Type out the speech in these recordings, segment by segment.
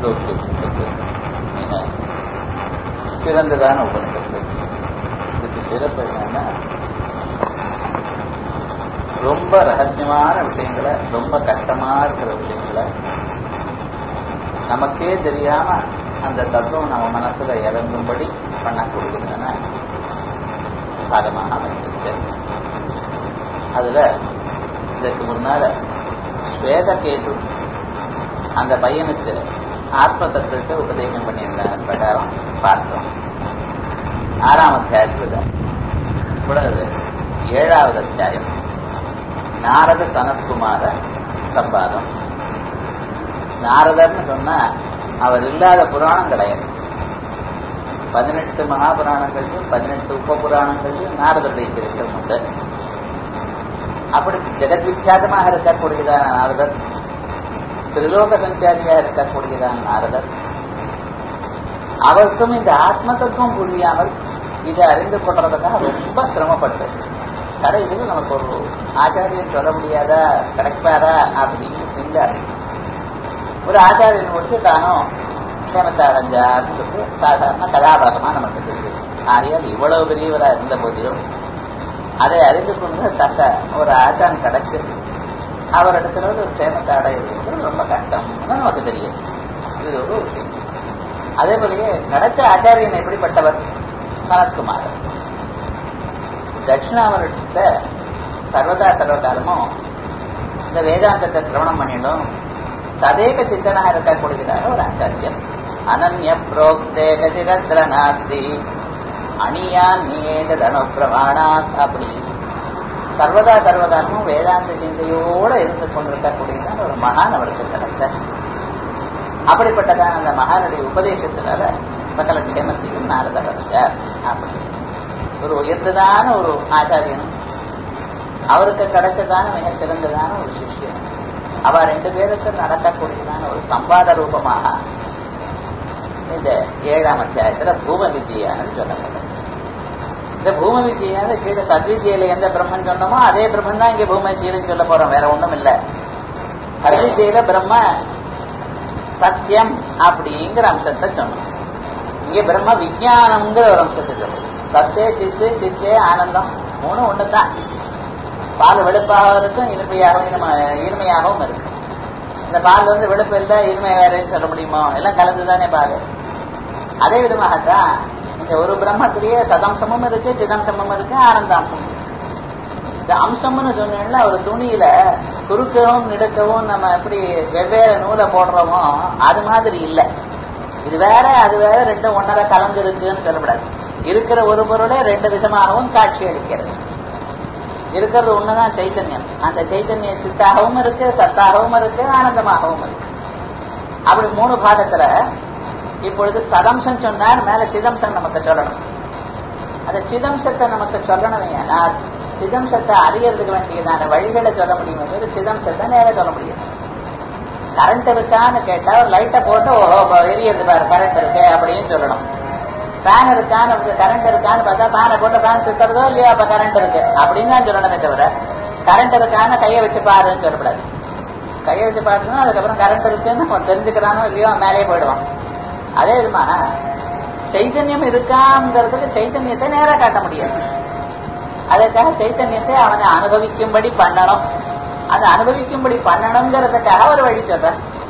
சாந்தோக்கிய உபனிஷத்து மிக சிறந்ததான உபனிஷத்து இதுக்கு சிறப்பு என்னன்னா ரொம்ப ரகசியமான விஷயங்களை ரொம்ப கஷ்டமா இருக்கிற விஷயங்களை நமக்கே தெரியாம அந்த தத்துவம் நம்ம மனசுல இறங்கும்படி பண்ணக்கூடியதுன்னா பாகமாக அமைஞ்சிருக்கு அதுல இதற்கு முன்னால ஸ்வேதகேது அந்த பையனுக்கு ஆத்ம தத்துவத்தை உபதேசம் பண்ணியிருந்தார் பிரகாரம் பார்த்தோம் ஆறாம் அத்தியாயத்துல இப்பொழுது ஏழாவது அத்தியாயம் நாரத சனத்குமார சம்பாதம் நாரதர்னு சொன்னா அவர் இல்லாத புராணம் கிடையாது பதினெட்டு மகாபுராணங்களையும் பதினெட்டு உப புராணங்களையும் நாரதருடைய சரித்திரம் உண்டு அப்படி ஜெகத்விக்யாதமாக இருக்கக்கூடியதான நாரதர் திரிலோக சஞ்சாரியாக இருக்கக்கூடியதான நாரதர் அவருக்கும் இந்த ஆத்ம தத்துவம் புரியாமல் இதை அறிந்து கொள்றதுக்காக ரொம்ப சிரமப்பட்டு கடைசியில் நமக்கு ஒரு ஆச்சாரியன் சொல்ல முடியாதா கிடைப்பாரா அப்படின்னு இருந்தார் ஒரு ஆச்சாரியன் முடிச்சு தானும் க்ஷேமத்தை அடைஞ்சார்னு சொல்லி சாதாரண கதாபாகமா நமக்கு தெரியும் ஆகையால் இவ்வளவு பெரியவரா இருந்த போதிலும் அதை அறிந்து கொண்டு தக்க ஒரு ஆச்சான் கிடைச்சு அவரிடத்துல ஒரு க்ஷேமத்தை அடையிறது ரொம்ப கஷ்டம்னு நமக்கு தெரியும் இது ஒரு விஷயம் அதே போலயே கிடைச்ச ஆச்சாரியன் எப்படிப்பட்டவர் சனத்குமார் தட்சிணாமரிட்ட சர்வதா சர்வகாலமும் இந்த வேதாந்தத்தை சிரவணம் பண்ணிடும் ததேக சிந்தனாக இருக்கக்கூடியதான ஒரு ஆச்சாரியன் அனன்ய புரோக்தே கதிரத்ர நாஸ்தி அணியான் நியேதனு பிரமாணாத் அப்படி சர்வதா சர்வகாலமும் வேதாந்த சிந்தையோட இருந்து கொண்டிருக்கக்கூடியதான ஒரு மகான் அவருக்கு கிடைச்சார் அப்படிப்பட்டதான அந்த மகானுடைய உபதேசத்தினால சகல க்ஷேமத்தையும் நாரதர் அடைஞ்சார் அப்படி ஒரு உயர்ந்ததான ஒரு ஆச்சாரியன் அவருக்கு கிடைச்சதான மிக சிறந்ததான ஒரு சிஷ்யன் அவ ரெண்டு பேருக்கு நடக்கக்கூடியதான ஒரு சம்பாத ரூபமாக இந்த ஏழாம் அத்தியாயத்துல பூம வித்தியானது சொல்லப்பட்டது இந்த பூம வித்தியான கீழே சத்வித்தியில எந்த பிரம்மன் சொன்னமோ அதே பிரம்மன் தான் இங்க பூம வித்தியிலும் சொல்ல போறோம் வேற ஒண்ணும் இல்ல சத்வித்தியில பிரம்ம சத்தியம் அப்படிங்கிற அம்சத்தை சொன்னோம் இங்க பிரம்ம விஜயானம்ங்கிற ஒரு அம்சத்தை சொல்லுவோம் சத்தே சித்து சித்தே ஆனந்தம் மூணு ஒண்ணுதான் பால் வெளுப்பாகவும் இருக்கும் இனிமையாகவும் இனிம இனிமையாகவும் இருக்கும் இந்த பால் வந்து வெளுப்பு இல்லை இனிமை வேறேன்னு சொல்ல முடியுமோ எல்லாம் கலந்துதானே பால் அதே விதமாகத்தான் இந்த ஒரு பிரம்மத்திலேயே சதம்சமும் இருக்கு சிதம்சமும் இருக்கு ஆனந்தாம்சமும் இருக்கு இந்த அம்சம்னு சொன்னீங்கன்னா ஒரு துணியில குறுக்கவும் நெடுக்கவும் நம்ம எப்படி வெவ்வேறு நூலை போடுறோமோ அது மாதிரி இல்லை இது வேற அது வேற ரெண்டும் ஒன்னரை கலந்து இருக்குன்னு சொல்லக்கூடாது இருக்கிற ஒரு பொருளே ரெண்டு விதமாகவும் காட்சி அளிக்கிறது இருக்கிறது ஒண்ணுதான் சைத்தன்யம் அந்த சைத்தன்ய சித்தாகவும் இருக்கு சத்தாகவும் இருக்கு ஆனந்தமாகவும் இருக்கு அப்படி மூணு பாகத்துல இப்பொழுது சதம்சம் சொன்னார் மேல சிதம்சம் நமக்கு சொல்லணும் அந்த சிதம்சத்தை நமக்கு சொல்லணும் ஏனால் சிதம்சத்தை அறியறதுக்கு வேண்டியதான வழிகளை சொல்ல முடியும் சிதம்சத்தை நேர சொல்ல முடியும் கரண்ட் இருக்கான்னு கேட்டா ஒரு லைட்டை போட்டு ஓஹோ எரியறது பாரு கரண்ட் இருக்கு அப்படின்னு சொல்லணும் ஃபேன் இருக்கான்னு கரண்ட் இருக்கான்னு பார்த்தா ஃபேனை போட்டு ஃபேன் சுத்துறதோ இல்லையோ அப்ப கரண்ட் இருக்கு அப்படின்னு தான் சொல்லணுமே தவிர கரண்ட் இருக்கான்னு கையை வச்சு பாருன்னு சொல்லக்கூடாது கையை வச்சு பாருன்னா அதுக்கப்புறம் கரண்ட் இருக்குன்னு தெரிஞ்சுக்கிறானோ இல்லையோ மேலேயே போயிடுவான் அதே விதமா சைத்தன்யம் இருக்காங்கிறதுக்கு சைத்தன்யத்தை நேராக காட்ட முடியாது அதுக்காக சைத்தன்யத்தை அவனை அனுபவிக்கும்படி பண்ணணும் அதை அனுபவிக்கும்படி பண்ணணுங்கிறதுக்காக ஒரு வழி சொல்ற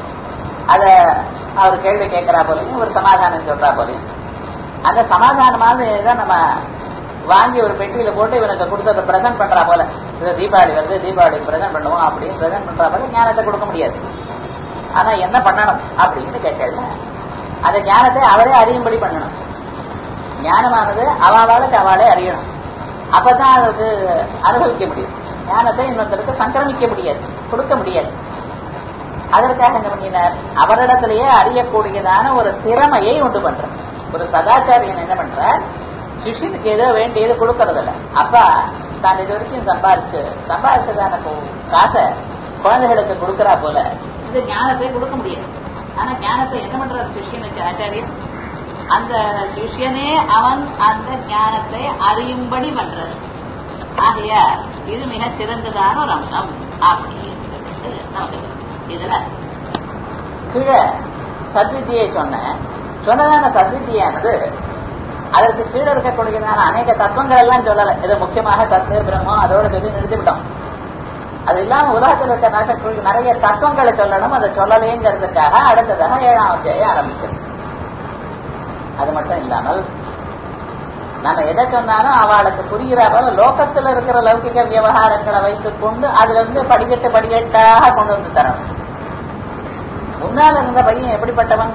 அத அவர் கேள்வி கேட்கிறா போலையும் ஒரு சமாதானம் சொல்றா போலையும் அந்த சமாதானமானது தான் நம்ம வாங்கி ஒரு பெட்டியில போட்டு இவனுக்கு கொடுத்ததை பிரசன்ட் பண்றா போல இது தீபாவளி வருது தீபாவளிக்கு பிரசன்ட் பண்ணுவோம் அப்படின்னு பிரசன்ட் பண்றா போல ஞானத்தை கொடுக்க முடியாது ஆனா என்ன பண்ணணும் அப்படின்னு கேட்டேன் அந்த ஞானத்தை அவரே அறியும்படி பண்ணணும் ஞானமானது அவளுக்கு அவளே அறியணும் அப்பதான் அதுக்கு அனுபவிக்க முடியும் ஞானத்தை இன்னொருத்தருக்கு சங்கிரமிக்க முடியாது கொடுக்க முடியாது அதற்காக என்ன பண்ணினார் அவரிடத்திலேயே அறியக்கூடியதான ஒரு திறமையை உண்டு பண்றார் ஒரு சதாச்சாரியன் என்ன பண்றார் சிஷியனுக்கு ஏதோ வேண்டியது கொடுக்கறது இல்ல அப்பா தான் இது வரைக்கும் சம்பாரிச்சு சம்பாரிச்சதான காசை குழந்தைகளுக்கு கொடுக்கறா போல இந்த ஞானத்தை கொடுக்க முடியாது ஆனா ஞானத்தை என்ன பண்றார் சிஷியனுக்கு ஆச்சாரியன் அந்த சிஷியனே அவன் அந்த ஞானத்தை அறியும்படி பண்றது ஆகையா இது மிக சிறந்ததான ஒரு அம்சம் அப்படின்னு நமக்கு இதுல கீழே சத்வித்தியை சொன்னேன் சொன்னதான சத்வித்தியானது அதற்கு கீழே இருக்கக்கூடியதான அநேக தத்துவங்கள் எல்லாம் சொல்லலை இது முக்கியமாக சத்து பிரம்மம் அதோட சொல்லி நிறுத்திவிட்டோம் அது இல்லாம உலகத்தில் இருக்க நடக்கக்கூடிய நிறைய தத்துவங்களை சொல்லணும் அதை சொல்லலேங்கிறதுக்காக அடுத்ததாக ஏழாம் அத்தியாயம் ஆரம்பிக்கிறது அது மட்டும் இல்லாமல் நம்ம எதை சொன்னாலும் அவளுக்கு புரிகிற போல லோகத்துல இருக்கிற லௌகிக விவகாரங்களை வைத்துக் கொண்டு அதுல இருந்து படிக்கட்டு படிக்கட்டாக கொண்டு வந்து தரணும் முன்னால இருந்த பையன் எப்படிப்பட்டவன்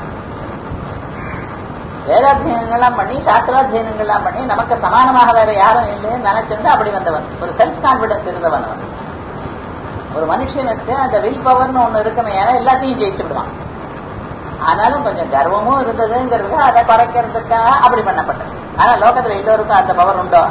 வேதாத்தியனங்கள்லாம் பண்ணி சாஸ்திராத்தியனங்கள்லாம் பண்ணி நமக்கு சமானமாக வேற யாரும் இல்லைன்னு நினைச்சுட்டு அப்படி வந்தவன் ஒரு செல்ஃப் கான்பிடன்ஸ் இருந்தவன் அவன் ஒரு மனுஷனுக்கு அந்த வில் பவர்னு ஒண்ணு இருக்குமே ஏன்னா எல்லாத்தையும் ஜெயிச்சு விடுவான் ஆனாலும் கொஞ்சம் கர்வமும் இருந்ததுங்கிறது அதை குறைக்கிறதுக்காக அப்படி பண்ணப்பட்டது ஆனா லோகத்துல எல்லோருக்கும் அந்த பவர் உண்டோ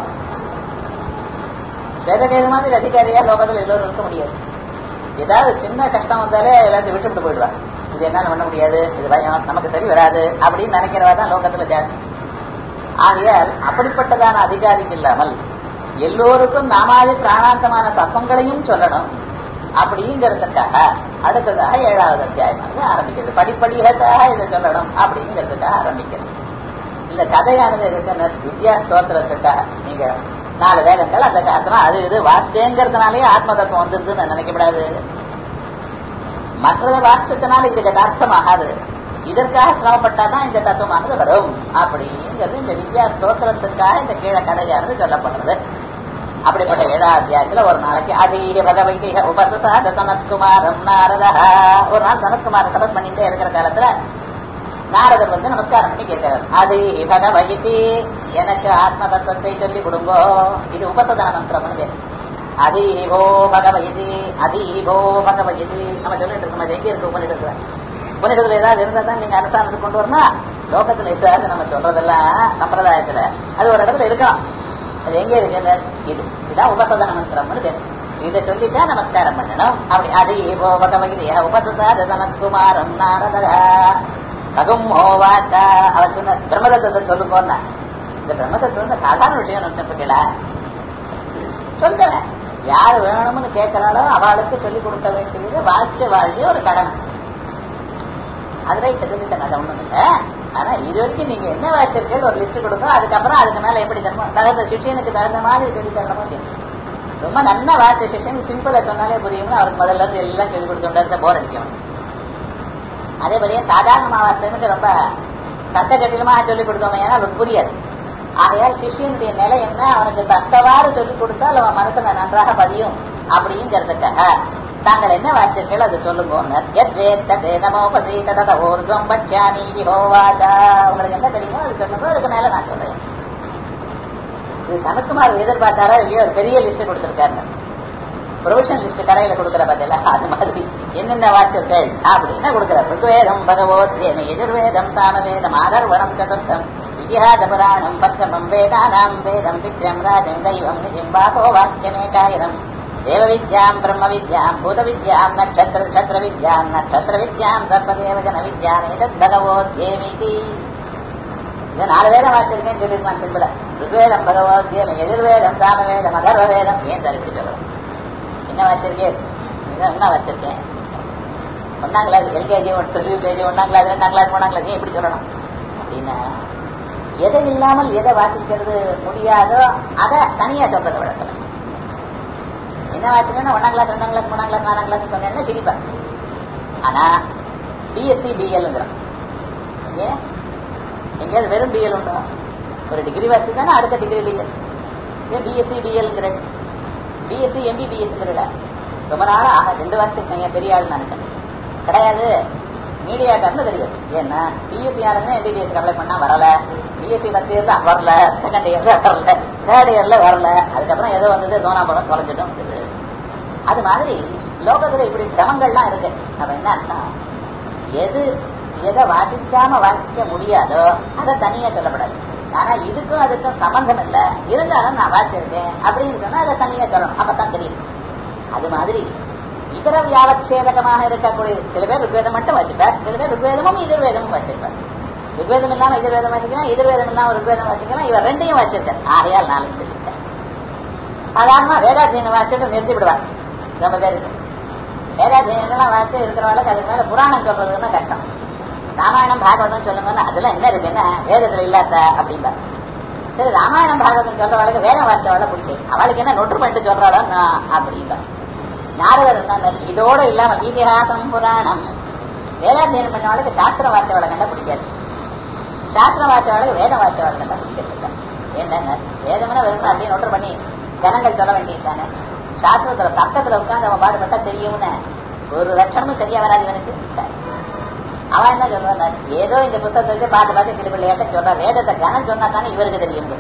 வேதகேது மாதிரி அதிகாரியா லோகத்துல எல்லோரும் இருக்க முடியாது ஏதாவது சின்ன கஷ்டம் வந்தாலே எல்லாத்தையும் விட்டுவிட்டு போயிடுவாங்க இது என்னால பண்ண முடியாது இது பயம் நமக்கு சரி வராது அப்படின்னு நினைக்கிறவா தான் லோகத்துல ஜாஸ்தி ஆகையால் அப்படிப்பட்டதான அதிகாரிக்கு இல்லாமல் எல்லோருக்கும் நாமாதி பிராணாந்தமான தத்துவங்களையும் சொல்லணும் அப்படிங்கிறதுக்காக அடுத்ததாக ஏழாவது அத்தியாயமாக ஆரம்பிக்கிறது படிப்படியாக இதை சொல்லணும் அப்படிங்கிறதுக்காக ஆரம்பிக்கிறது இந்த கதையானது இருக்குன்னு வித்யா ஸ்தோத்திரத்துக்காக நீங்க நாலு வேதங்கள் அந்த சாஸ்திரம் அது இது வாசிச்சேங்கிறதுனாலே ஆத்ம தத்துவம் வந்துருதுன்னு நினைக்கப்படாது மற்றத வாசிச்சதுனால இதுக்கு அர்த்தம் ஆகாது இதற்காக சிரமப்பட்டாதான் இந்த தத்துவமானது வரும் அப்படிங்கிறது இந்த வித்யா ஸ்தோத்திரத்துக்காக இந்த கீழே கதையானது சொல்லப்படுறது அப்படிப்பட்ட ஏழாம் அத்தியாயத்துல ஒரு நாளைக்கு அதீக பகவைதிக உபசாத சனத்குமாரம் நாரதா ஒரு நாள் சனத்குமார் தபஸ் பண்ணிட்டே இருக்கிற காலத்துல நாரதர் வந்து நமஸ்காரம் பண்ணி கேட்கிறார் அதே பகவதி எனக்கு ஆத்ம தத்துவத்தை சொல்லி கொடுங்கோ இது உபசதன மந்திரம் பேர் அதீபோ பகவதி அதீபோ பகவதி நம்ம சொல்லிட்டு இருக்கோம் அது எங்க இருக்கு உபநிடத்துல உபநிடத்துல ஏதாவது இருந்தா தான் நீங்க அனுஷ்டானத்துக்கு கொண்டு வரணும் லோகத்துல ஏதாவது நம்ம சொல்றதெல்லாம் சம்பிரதாயத்துல அது ஒரு இடத்துல இருக்கலாம் அது எங்க இருக்கு இது இதான் உபசதன மந்திரம்னு பேர் இதை சொல்லித்தான் நமஸ்காரம் பண்ணணும் அப்படி அதீபோ பகவதி உபசசாத சனத்குமாரம் நாரதா தகும் ஹோவாச்சா அவர் சொன்ன பிரம்மதத்துவத்தை சொல்லுங்கோன்னா இந்த பிரம்மதத்துவம் சாதாரண விஷயம் நினைச்சிருக்கல சொல்லுறேன் யார் வேணும்னு கேட்கிறாளோ அவளுக்கு சொல்லிக் கொடுக்க வேண்டியது வாசிச்ச வாழ்க்கை ஒரு கடமை அது ரைட் சொல்லித்தன அது ஒண்ணும் இல்லை ஆனா இது வரைக்கும் நீங்க என்ன வாசிச்சிருக்கீங்க ஒரு லிஸ்ட் கொடுங்க அதுக்கப்புறம் அதுக்கு மேல எப்படி தரணும் தகுந்த சிஷியனுக்கு தகுந்த மாதிரி சொல்லி தரணுமோ இல்லையா ரொம்ப நல்ல வாசிச்ச சிஷியன் சிம்பிளா சொன்னாலே புரியும்னு அவருக்கு முதல்ல இருந்து எல்லாம் சொல்லி கொடுத்துட்டு போர் அடிக்கணும் அதே மாதிரியே சாதாரண வாசனுக்கு ரொம்ப தக்க ஜட்டிலமாக சொல்லி கொடுத்தோம் ஏன்னா அவனுக்கு புரியாது ஆகையால் சிஷியனுடைய நிலை என்ன அவனுக்கு தக்கவாறு சொல்லி கொடுத்தால் அவன் மனசுல நன்றாக பதியும் அப்படிங்கிறதுக்காக தாங்கள் என்ன வாசிச்சீர்கள் அது சொல்லுங்க உங்களுக்கு என்ன தெரியுமோ அது சொல்லுங்க அதுக்கு மேல நான் சொல்றேன் இது சனத்குமார் எதிர்பார்த்தாரா இல்லையோ ஒரு பெரிய லிஸ்ட் கொடுத்திருக்காரு ப்ரொவிஷன் லிஸ்ட் கடையில கொடுக்குற பதில அது மாதிரி என்னென்ன வாட்சியர்கள் அப்படின்னு கொடுக்குற ருக்வேதம் பகவோத்யமி எதிர்வேதம் சாமவேதம் ஆதர்வணம் சதுர்த்தம் இதிகாத புராணம் பத்தமம் வேதானாம் வேதம் வித்யம் ராஜம் தெய்வம் நிஜம் வாகோ வாக்கியமேகாயிரம் தேவ வித்யாம் பிரம்ம வித்யாம் பூத வித்யாம் நட்சத்திர நட்சத்திர வித்யாம் நட்சத்திர வித்யாம் சர்வதேவ ஜன வித்யாம் எதத் பகவோத்யமிதி இது நாலு வேதம் வாசிச்சிருக்கேன்னு சொல்லிருக்கலாம் சிம்பிள ருக்வேதம் பகவோத்யம் எதிர்வேதம் சாமவேதம் அதர்வ வேதம் ஏன் சார் இப்படி சொல்லணும் என்ன வாசிச்சிருக்கேன் என்ன வாசிச்சிருக்கேன் ஒன்னாம் கிளாஸ் எல்கேஜி யூகேஜி ஒன்னாம் கிளாஸ் ரெண்டாம் கிளாஸ் மூணாம் கிளாஸ் எப்படி சொல்லணும் அப்படின்னா எதை இல்லாமல் எதை வாசிக்கிறது முடியாதோ அதை தனியா சொல்றதை வழக்கம் என்ன வாசிக்கணும் ஒன்னாம் கிளாஸ் ரெண்டாம் கிளாஸ் மூணாம் கிளாஸ் நாலாம் கிளாஸ் சொன்னேன்னா சிரிப்பேன் ஆனா பிஎஸ்சி பிஎல்ங்கிறான் ஏன் எங்கேயாவது வெறும் பிஎல் உண்டோ ஒரு டிகிரி வாசி தானே அடுத்த டிகிரி பிஎல் ஏன் பிஎஸ்சி பிஎல்ங்கிற பிஎஸ்சி எம்பிபிஎஸ்ங்கிறத ரொம்ப நாளா ஆக ரெண்டு வருஷத்துக்கு பெரிய ஆள் நினைச்சேன் கிடையாது மீடியாக்காரன்னு தெரியும் ஏன்னா பிஎஸ்சி யாருன்னு எம்பிபிஎஸ் அப்ளை பண்ணா வரல பிஎஸ்சி ஃபர்ஸ்ட் இயர்ல வரல செகண்ட் இயர்ல வரல தேர்ட் இயர்ல வரல அதுக்கப்புறம் ஏதோ வந்தது தோனா படம் தொலைஞ்சிட்டும் இருக்குது அது மாதிரி லோகத்துல இப்படி கிரமங்கள்லாம் இருக்கு நம்ம என்ன அர்த்தம் எது எதை வாசிக்காம வாசிக்க முடியாதோ அதை தனியா சொல்லப்படாது ஆனா இதுக்கும் அதுக்கும் சம்பந்தம் இல்ல இருந்தாலும் நான் வாசிச்சிருக்கேன் அப்படின்னு சொன்னா அதை தனியா சொல்லணும் அப்பதான் தெரியும் அது மாதிரி இதர வியாபச்சேதகமாக இருக்கக்கூடிய சில பேர் ருக்வேதம் மட்டும் வாசிப்பார் சில பேர் ருக்வேதமும் எதிர்வேதமும் வாசிப்பார் ருக்வேதம் இல்லாம எதிர்வேதம் வாசிக்கலாம் எதிர்வேதம் இல்லாம ருக்வேதம் வாசிக்கலாம் இவர் ரெண்டையும் வாசிச்சிருக்கார் ஆகையால் நானும் சொல்லியிருக்கேன் சாதாரணமா வேதாத்தியனை வாசிட்டு நிறுத்தி விடுவார் ரொம்ப பேருக்கு வேதாத்தியனெல்லாம் வாசித்து இருக்கிறவங்களுக்கு அதுக்கு மேல புராணம் சொல்றதுன்னா கஷ்டம் ராமாயணம் பாகவதம் சொல்லுங்கன்னா அதெல்லாம் என்ன இருக்கு என்ன வேதத்துல இல்லாத அப்படின்பா சரி ராமாயணம் பாகவதம் சொல்றவளுக்கு வேதம் வார்த்தைவள பிடிக்கும் அவளுக்கு என்ன நொற்று பண்ணிட்டு சொல்றாளோ அப்படின்பா நாரதர் என்ன இதோட இல்லாமல் இதிகாசம் புராணம் வேதாத்தியனம் பண்ணவளுக்கு சாஸ்திர வார்த்தைவளை கண்டா பிடிக்காது சாஸ்திர வார்த்தைவளுக்கு வேத வார்த்தைவளை கண்டா பிடிக்கிறது என்ன வேதம்னா வெறும் அப்படியே நொற்று பண்ணி ஜனங்கள் சொல்ல வேண்டியது தானே சாஸ்திரத்துல தர்க்கத்துல உட்கார்ந்து அவன் பாடுபட்டா தெரியும்னு ஒரு லட்சணமும் சரியா வராது இவனுக்கு அவன் என்ன சொல்றான் ஏதோ இந்த புத்தகத்தை வச்சு பார்த்து பார்த்து கிளிப்பிள்ளையாட்ட சொல்றான் வேதத்தை கணம் சொன்னா தானே இவருக்கு தெரியும்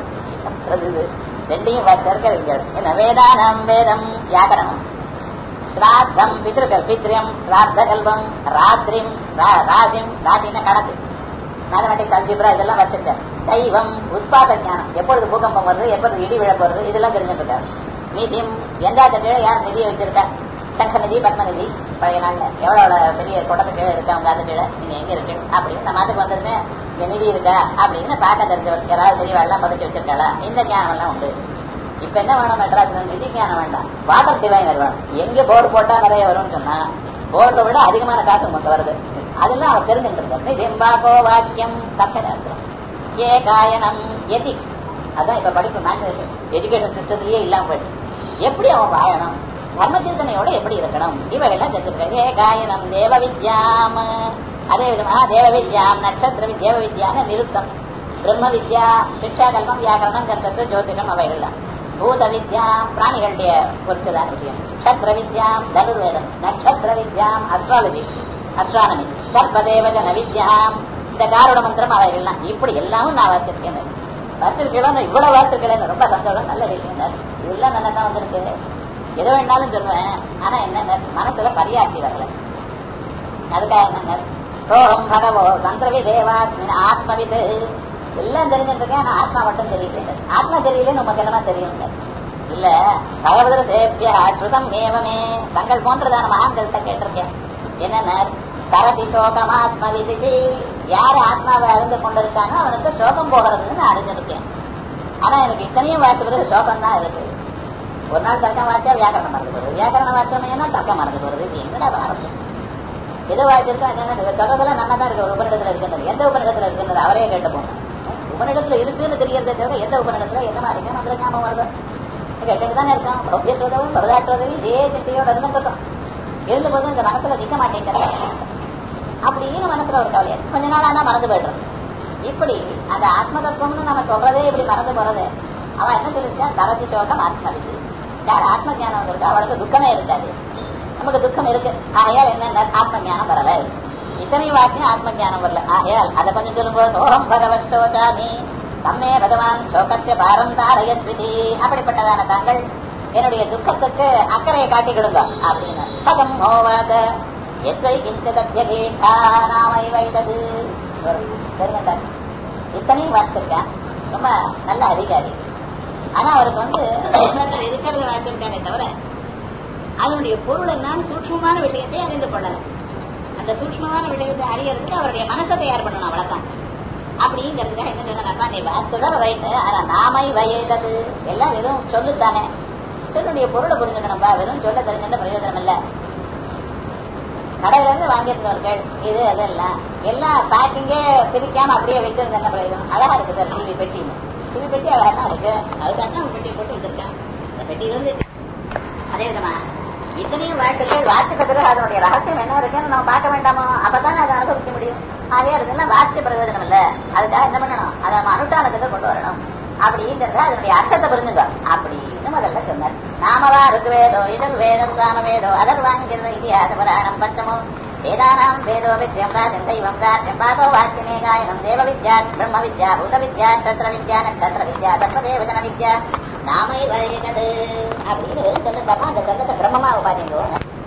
இது ரெண்டையும் சேர்க்க என்ன வேதானம் வேதம் வியாக்கரணம் ஸ்ராத்தம் பித்ருக்கள் பித்ரியம் ஸ்ராத்த கல்பம் ராத்திரிம் ராசிம் ராசின கணக்கு மேத்தமெட்டிக்ஸ் அல்ஜிப்ரா இதெல்லாம் வச்சிருக்காரு தெய்வம் உத்பாத ஞானம் எப்பொழுது பூகம்பம் வருது எப்பொழுது இடி விழ போறது இதெல்லாம் தெரிஞ்சுட்டு இருக்காரு நிதியம் எந்த கீழே யார் நிதியை வச்சிருக்கா சங்க நிதி பத்மநிதி பழைய நாள்ல எவ்வளவு பெரிய குடத்து கீழே இருக்கா உங்க அது கீழே நீங்க எங்க இருக்கு அப்படின்னு இந்த மாத்துக்கு வந்ததுன்னு இங்க நிதி இருக்கா அப்படின்னு பார்க்க தெரிஞ்சவர் யாராவது பெரியவாள்லாம் பதுக்கி வச்சிருக்காளா இந்த ஞானம் எல்லாம் உண்டு இப்ப என்ன வேணும் மெட்ராஸ் நிதி ஞானம் வேண்டாம் வாட்டர் டிவைனர் வேணும் எங்க போர்டு போட்டா நிறைய வரும்னு சொன்னா போர்டை விட அதிகமான காசு உங்களுக்கு வருது அதெல்லாம் அவர் தெரிஞ்சுட்டு இருக்காரு திம்பாகோ வாக்கியம் தர்க்கசாஸ்திரம் ஏ காயனம் எதிக்ஸ் அதான் இப்ப படிப்பு மேனேஜ் எஜுகேஷன் சிஸ்டத்திலேயே இல்லாம போயிட்டு எப்படி அவன் வாழணும் தர்ம சிந்தனையோட எப்படி இருக்கணும் இவைகள்லாம் தெரிஞ்சிருக்காரு ஏ காயனம் தேவ வித்யாம் அதே விதமா தேவ வித்யாம் நட்சத்திர தேவ வித்யான நிருத்தம் பிரம்ம வித்யா சிக்ஷா கல்பம் வியாக்கரணம் கந்தச ஜோதிடம் அவைகள்லாம் பூத வித்யாம் பிராணிகளுடைய குறிச்சதான விஷயம் நட்சத்திர வித்யாம் தனுர்வேதம் நட்சத்திர வித்யாம் அஸ்ட்ராலஜி அஸ்ட்ரானமி சர்வதேவஜன வித்யாம் இந்த காரோட மந்திரம் அவைகள்லாம் இப்படி எல்லாமும் நான் வாசிருக்கேன் வாசிருக்கேன் இவ்வளவு வாசிருக்கேன் ரொம்ப சந்தோஷம் நல்ல விஷயம் இதெல்லாம் நல்லா தான் வந்திருக்கு எது வேணாலும் சொல்லுவேன் ஆனா என்ன மனசுல பரியாட்சி வரல அதுக்காக என்ன சோகம் பகவோ தந்திரவி தேவாஸ்மின் ஆத்மவிது எல்லாம் தெரிஞ்சிருக்கேன் ஆனா ஆத்மா மட்டும் தெரியல ஆத்மா தெரியலன்னு உமக்கு என்னமா தெரியும் இல்ல பகவதர சேப்பியா ஸ்ருதம் ஏவமே தங்கள் போன்றதான மகான்கள்கிட்ட கேட்டிருக்கேன் என்னென்ன தரதி சோகம் ஆத்ம விதிதி யார் ஆத்மாவை அறிந்து கொண்டிருக்கானோ அவனுக்கு சோகம் போகிறதுன்னு நான் அறிஞ்சிருக்கேன் ஆனா எனக்கு இத்தனையும் வார்த்தை சோகம் தான் இருக்கு ஒரு நாள் தர்க்கம் வார்த்தையா வியாக்கரணம் மறந்து போகுது வியாக்கரணம் வார்த்தையா தர்க்கம் மறந்து போறது இது எங்கடா மறந்து எது வாய்ச்சிருக்கோம் என்னென்ன சொல்றதெல்லாம் நல்லா தான் இருக்கு ஒரு உபனிடத்துல இருக்கின்றது எந்த உபனிடத்துல இருக்கின்றது அவரே கேட்டு போனோம் உபனிடத்துல இருக்குன்னு தெரியறதே தவிர எந்த உபனிடத்துல எந்த மாதிரி இருக்கு மந்திர ஞாபகம் வருது கேட்டுட்டு தானே இருக்கோம் பௌத்திய சோதவும் பரதா சோதவி இதே சிந்தையோட இருந்துட்டு இருக்கோம் இருந்த போது இந்த மனசுல நிக்க மாட்டேங்கிறது அப்படின்னு மனசுல ஒரு கவலை கொஞ்ச நாள் ஆனா மறந்து போயிடுறது இப்படி அந்த ஆத்ம தத்துவம்னு நம்ம சொல்றதே இப்படி மறந்து போறது அவன் என்ன சொல்லிருக்கா தரதி சோகம் ஆத்மவிது யார் ஆத்ம ஜானம் வந்திருக்கா அவளுக்கு துக்கமே இருக்காது நமக்கு துக்கம் இருக்கு ஆகையால் என்ன ஆத்ம ஜானம் வரல இத்தனை வாக்கியம் ஆத்ம ஜானம் வரல ஆகையால் அதை கொஞ்சம் சொல்லும்போது சோகம் பகவத் சோகாமி தம்மே பகவான் சோகசிய பாரம் தாரயத் விதி அப்படிப்பட்டதான தாங்கள் என்னுடைய துக்கத்துக்கு அக்கறையை காட்டிக்கிடுங்க அப்படின்னு பகம் மோவாத எத்தை கிஞ்சதத்திய கேட்டா நாமை வைத்தது தெரிஞ்சுட்டார் இத்தனையும் வாசிச்சிருக்கேன் ரொம்ப நல்ல அதிகாரி ஆனா அவருக்கு வந்து இருக்கிறத வாசிச்சிருக்கானே தவிர அதனுடைய பொருள் என்னன்னு சூட்சமான விஷயத்தை அறிந்து கொள்ளல அந்த சூட்சமான விஷயத்தை அறியறதுக்கு அவருடைய மனசை தயார் பண்ணணும் அவ்வளவுதான் அப்படிங்கிறதுக்காக என்ன சொன்னா நீ வாசிச்சதான் ரைட்டு ஆனா நாமை வயதது எல்லாம் வெறும் சொல்லுத்தானே சொல்லுடைய பொருளை புரிஞ்சுக்கணும்பா வெறும் சொல்ல தெரிஞ்சுட்ட பிரயோஜனம் இல்ல கடையில இருந்து வாங்கியிருந்தவர்கள் இது அதெல்லாம் எல்லாம் பேக்கிங்கே பிரிக்காம அப்படியே வச்சிருந்த என்ன பிரயோஜனம் அழகா இருக்கு சார் டிவி பெட்டின்னு டிவி பெட்டி அழகா தான் இருக்கு அதுக்காக பெட்டி போட்டு வச்சிருக்கேன் அந்த பெட்டியில இருந்து அதே விதமா இத்தனையும் வாழ்த்துக்கள் வாசிக்க பிறகு அதனுடைய ரகசியம் என்ன இருக்குன்னு நம்ம பார்க்க வேண்டாமோ அப்பதானே அதை அனுபவிக்க முடியும் ஆகையா இதெல்லாம் வாசிய பிரயோஜனம் இல்ல அதுக்காக என்ன பண்ணணும் அதை நம்ம அனுஷ்டானத்துக்கு கொண்டு வரணும் அப்படிங்கிறத அதனுடைய அர்த்தத்தை புரிஞ்சுங்க அப்படின்னு முதல்ல சொன்னார் நாமவா இருக்கு வேதோ இதர் வேதம் சாம வேதோ அதர் வாங்கிறது இதிகாச புராணம் பஞ்சமோ வேதானாம் வேதோ வித்யம் ராஜம் தெய்வம் ராஜ்யம் பாதோ வாக்கியமே காயனம் தேவ வித்யா பிரம்ம வித்யா பூத வித்யா நட்சத்திர வித்யா நட்சத்திர வித்யா தர்மதேவஜன வித்யா நாமை வரையது அப்படின்னு வெறும் சொல்லுங்கப்பா அந்த சொல்லத்தை பிரம்மமா உபாதிங்கோ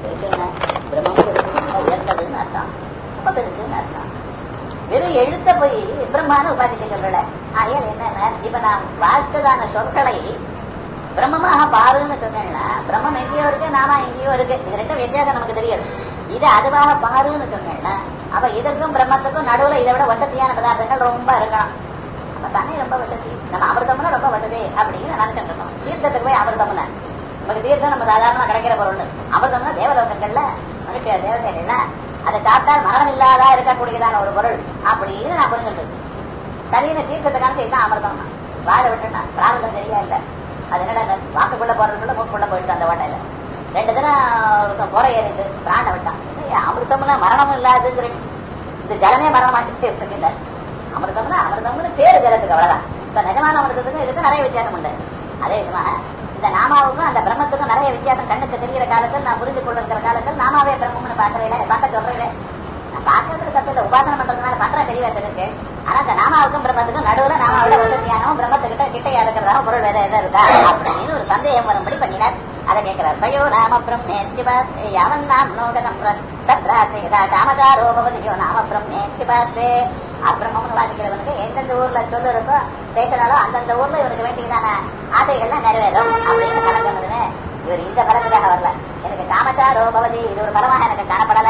பிரம்மம் உயர்ந்ததுன்னு அர்த்தம் ரொம்ப பெருசுன்னு அர்த்தம் வெறும் எழுத்த போய் பிரம்மான உபாதிக்க சொல்லல ஆகையால் என்னன்னா இப்ப நான் வாசிச்சதான சொற்களை பிரம்மமாக பாருன்னு சொன்னேன்னா பிரம்மம் எங்கேயோ இருக்கு நாம எங்கேயோ இருக்கு இது ரெண்டும் வித்தியாசம் நமக்கு தெரியாது இது அதுவாக பாருன்னு சொன்னேன்னா அப்ப இதற்கும் பிரம்மத்துக்கும் நடுவுல இதை விட வசதியான பதார்த்தங்கள் ரொம்ப இருக்கணும் அப்ப தண்ணி ரொம்ப வசதி நம்ம அமிர்தம்னா ரொம்ப வசதி அப்படின்னு நினைச்சிட்டு இருக்கோம் தீர்த்தத்துக்கு போய் அமிர்தம்னு நமக்கு தீர்த்தம் நம்ம சாதாரணமா கிடைக்கிற பொருள் அமிர்தம்னா தேவலோகங்கள்ல மனுஷ தேவதைகள்ல அதை சாப்பிட்டால் மரணம் இல்லாதா இருக்கக்கூடியதான ஒரு பொருள் அப்படின்னு நான் புரிஞ்சுட்டு சரியான தீர்க்கத்தை காமிச்சு இதுதான் அமிர்தம் தான் வாழை விட்டுனா பிராரதம் சரியா இல்ல அது என்னடா வாக்குக்குள்ள போறதுக்குள்ள மூக்குள்ள போயிட்டு அந்த வாட்டையில ரெண்டு தினம் புற ஏறிட்டு பிராண விட்டான் இல்லையா அமிர்தம்னா மரணம் இல்லாதுங்கிற இந்த ஜலமே மரணமாக்கிட்டு இருக்குல்ல அமிர்தம்னா அமிர்தம்னு பேரு ஜலத்துக்கு அவ்வளவுதான் இப்ப நிஜமான அமிர்தத்துக்கும் இதுக்கும் நிறைய வித்தியாசம் உண்டு அதே விதமாக இந்த நாமாவுக்கும் அந்த பிரம்மத்துக்கும் நிறைய வித்தியாசம் கண்ணுக்கு தெரிகிற காலத்தில் நான் புரிந்து கொள்ளுங்கிற காலத்தில் நாமாவே பிரம்மம்னு பாக்குறேன் பார்க்க சொல்றேன் நான் பார்க்கறதுக்கு தப்பு இல்லை உபாசனம் பண்றதுனால பண்ற பெரிய இருக்கு ஆனா அந்த நாமாவுக்கும் பிரம்மத்துக்கும் நடுவுல நாமாவோட வசதியானவும் பிரம்மத்துக்கிட்ட கிட்டையா இருக்கிறதா பொருள் வேற எதாவது இருக்கா அப்படின்னு ஒரு சந்தேகம் வரும்படி பண்ணினார் அதை கேட்கிறார் சயோ நாம பிரம்மேத்யுபாஸ்தே யாவன் நாம் நோகதம் தத்ராசேதா காமதாரோ பவதியோ நாம பிரம்மேத்யுபாஸ்தே அப்பிரமம்னு வாசிக்கிறவனுக்கு எந்தெந்த ஊர்ல சொல்லு இருக்கோ பேசுறாலோ அந்தந்த ஊர்ல இவனுக்கு வேண்டியதான ஆசைகள்லாம் நிறைவேறும் அப்படின்னு கலந்து வந்ததுன்னு இவர் இந்த பலத்துக்காக வரல எனக்கு காமச்சாரோ பவதி இது ஒரு பலமாக எனக்கு காணப்படல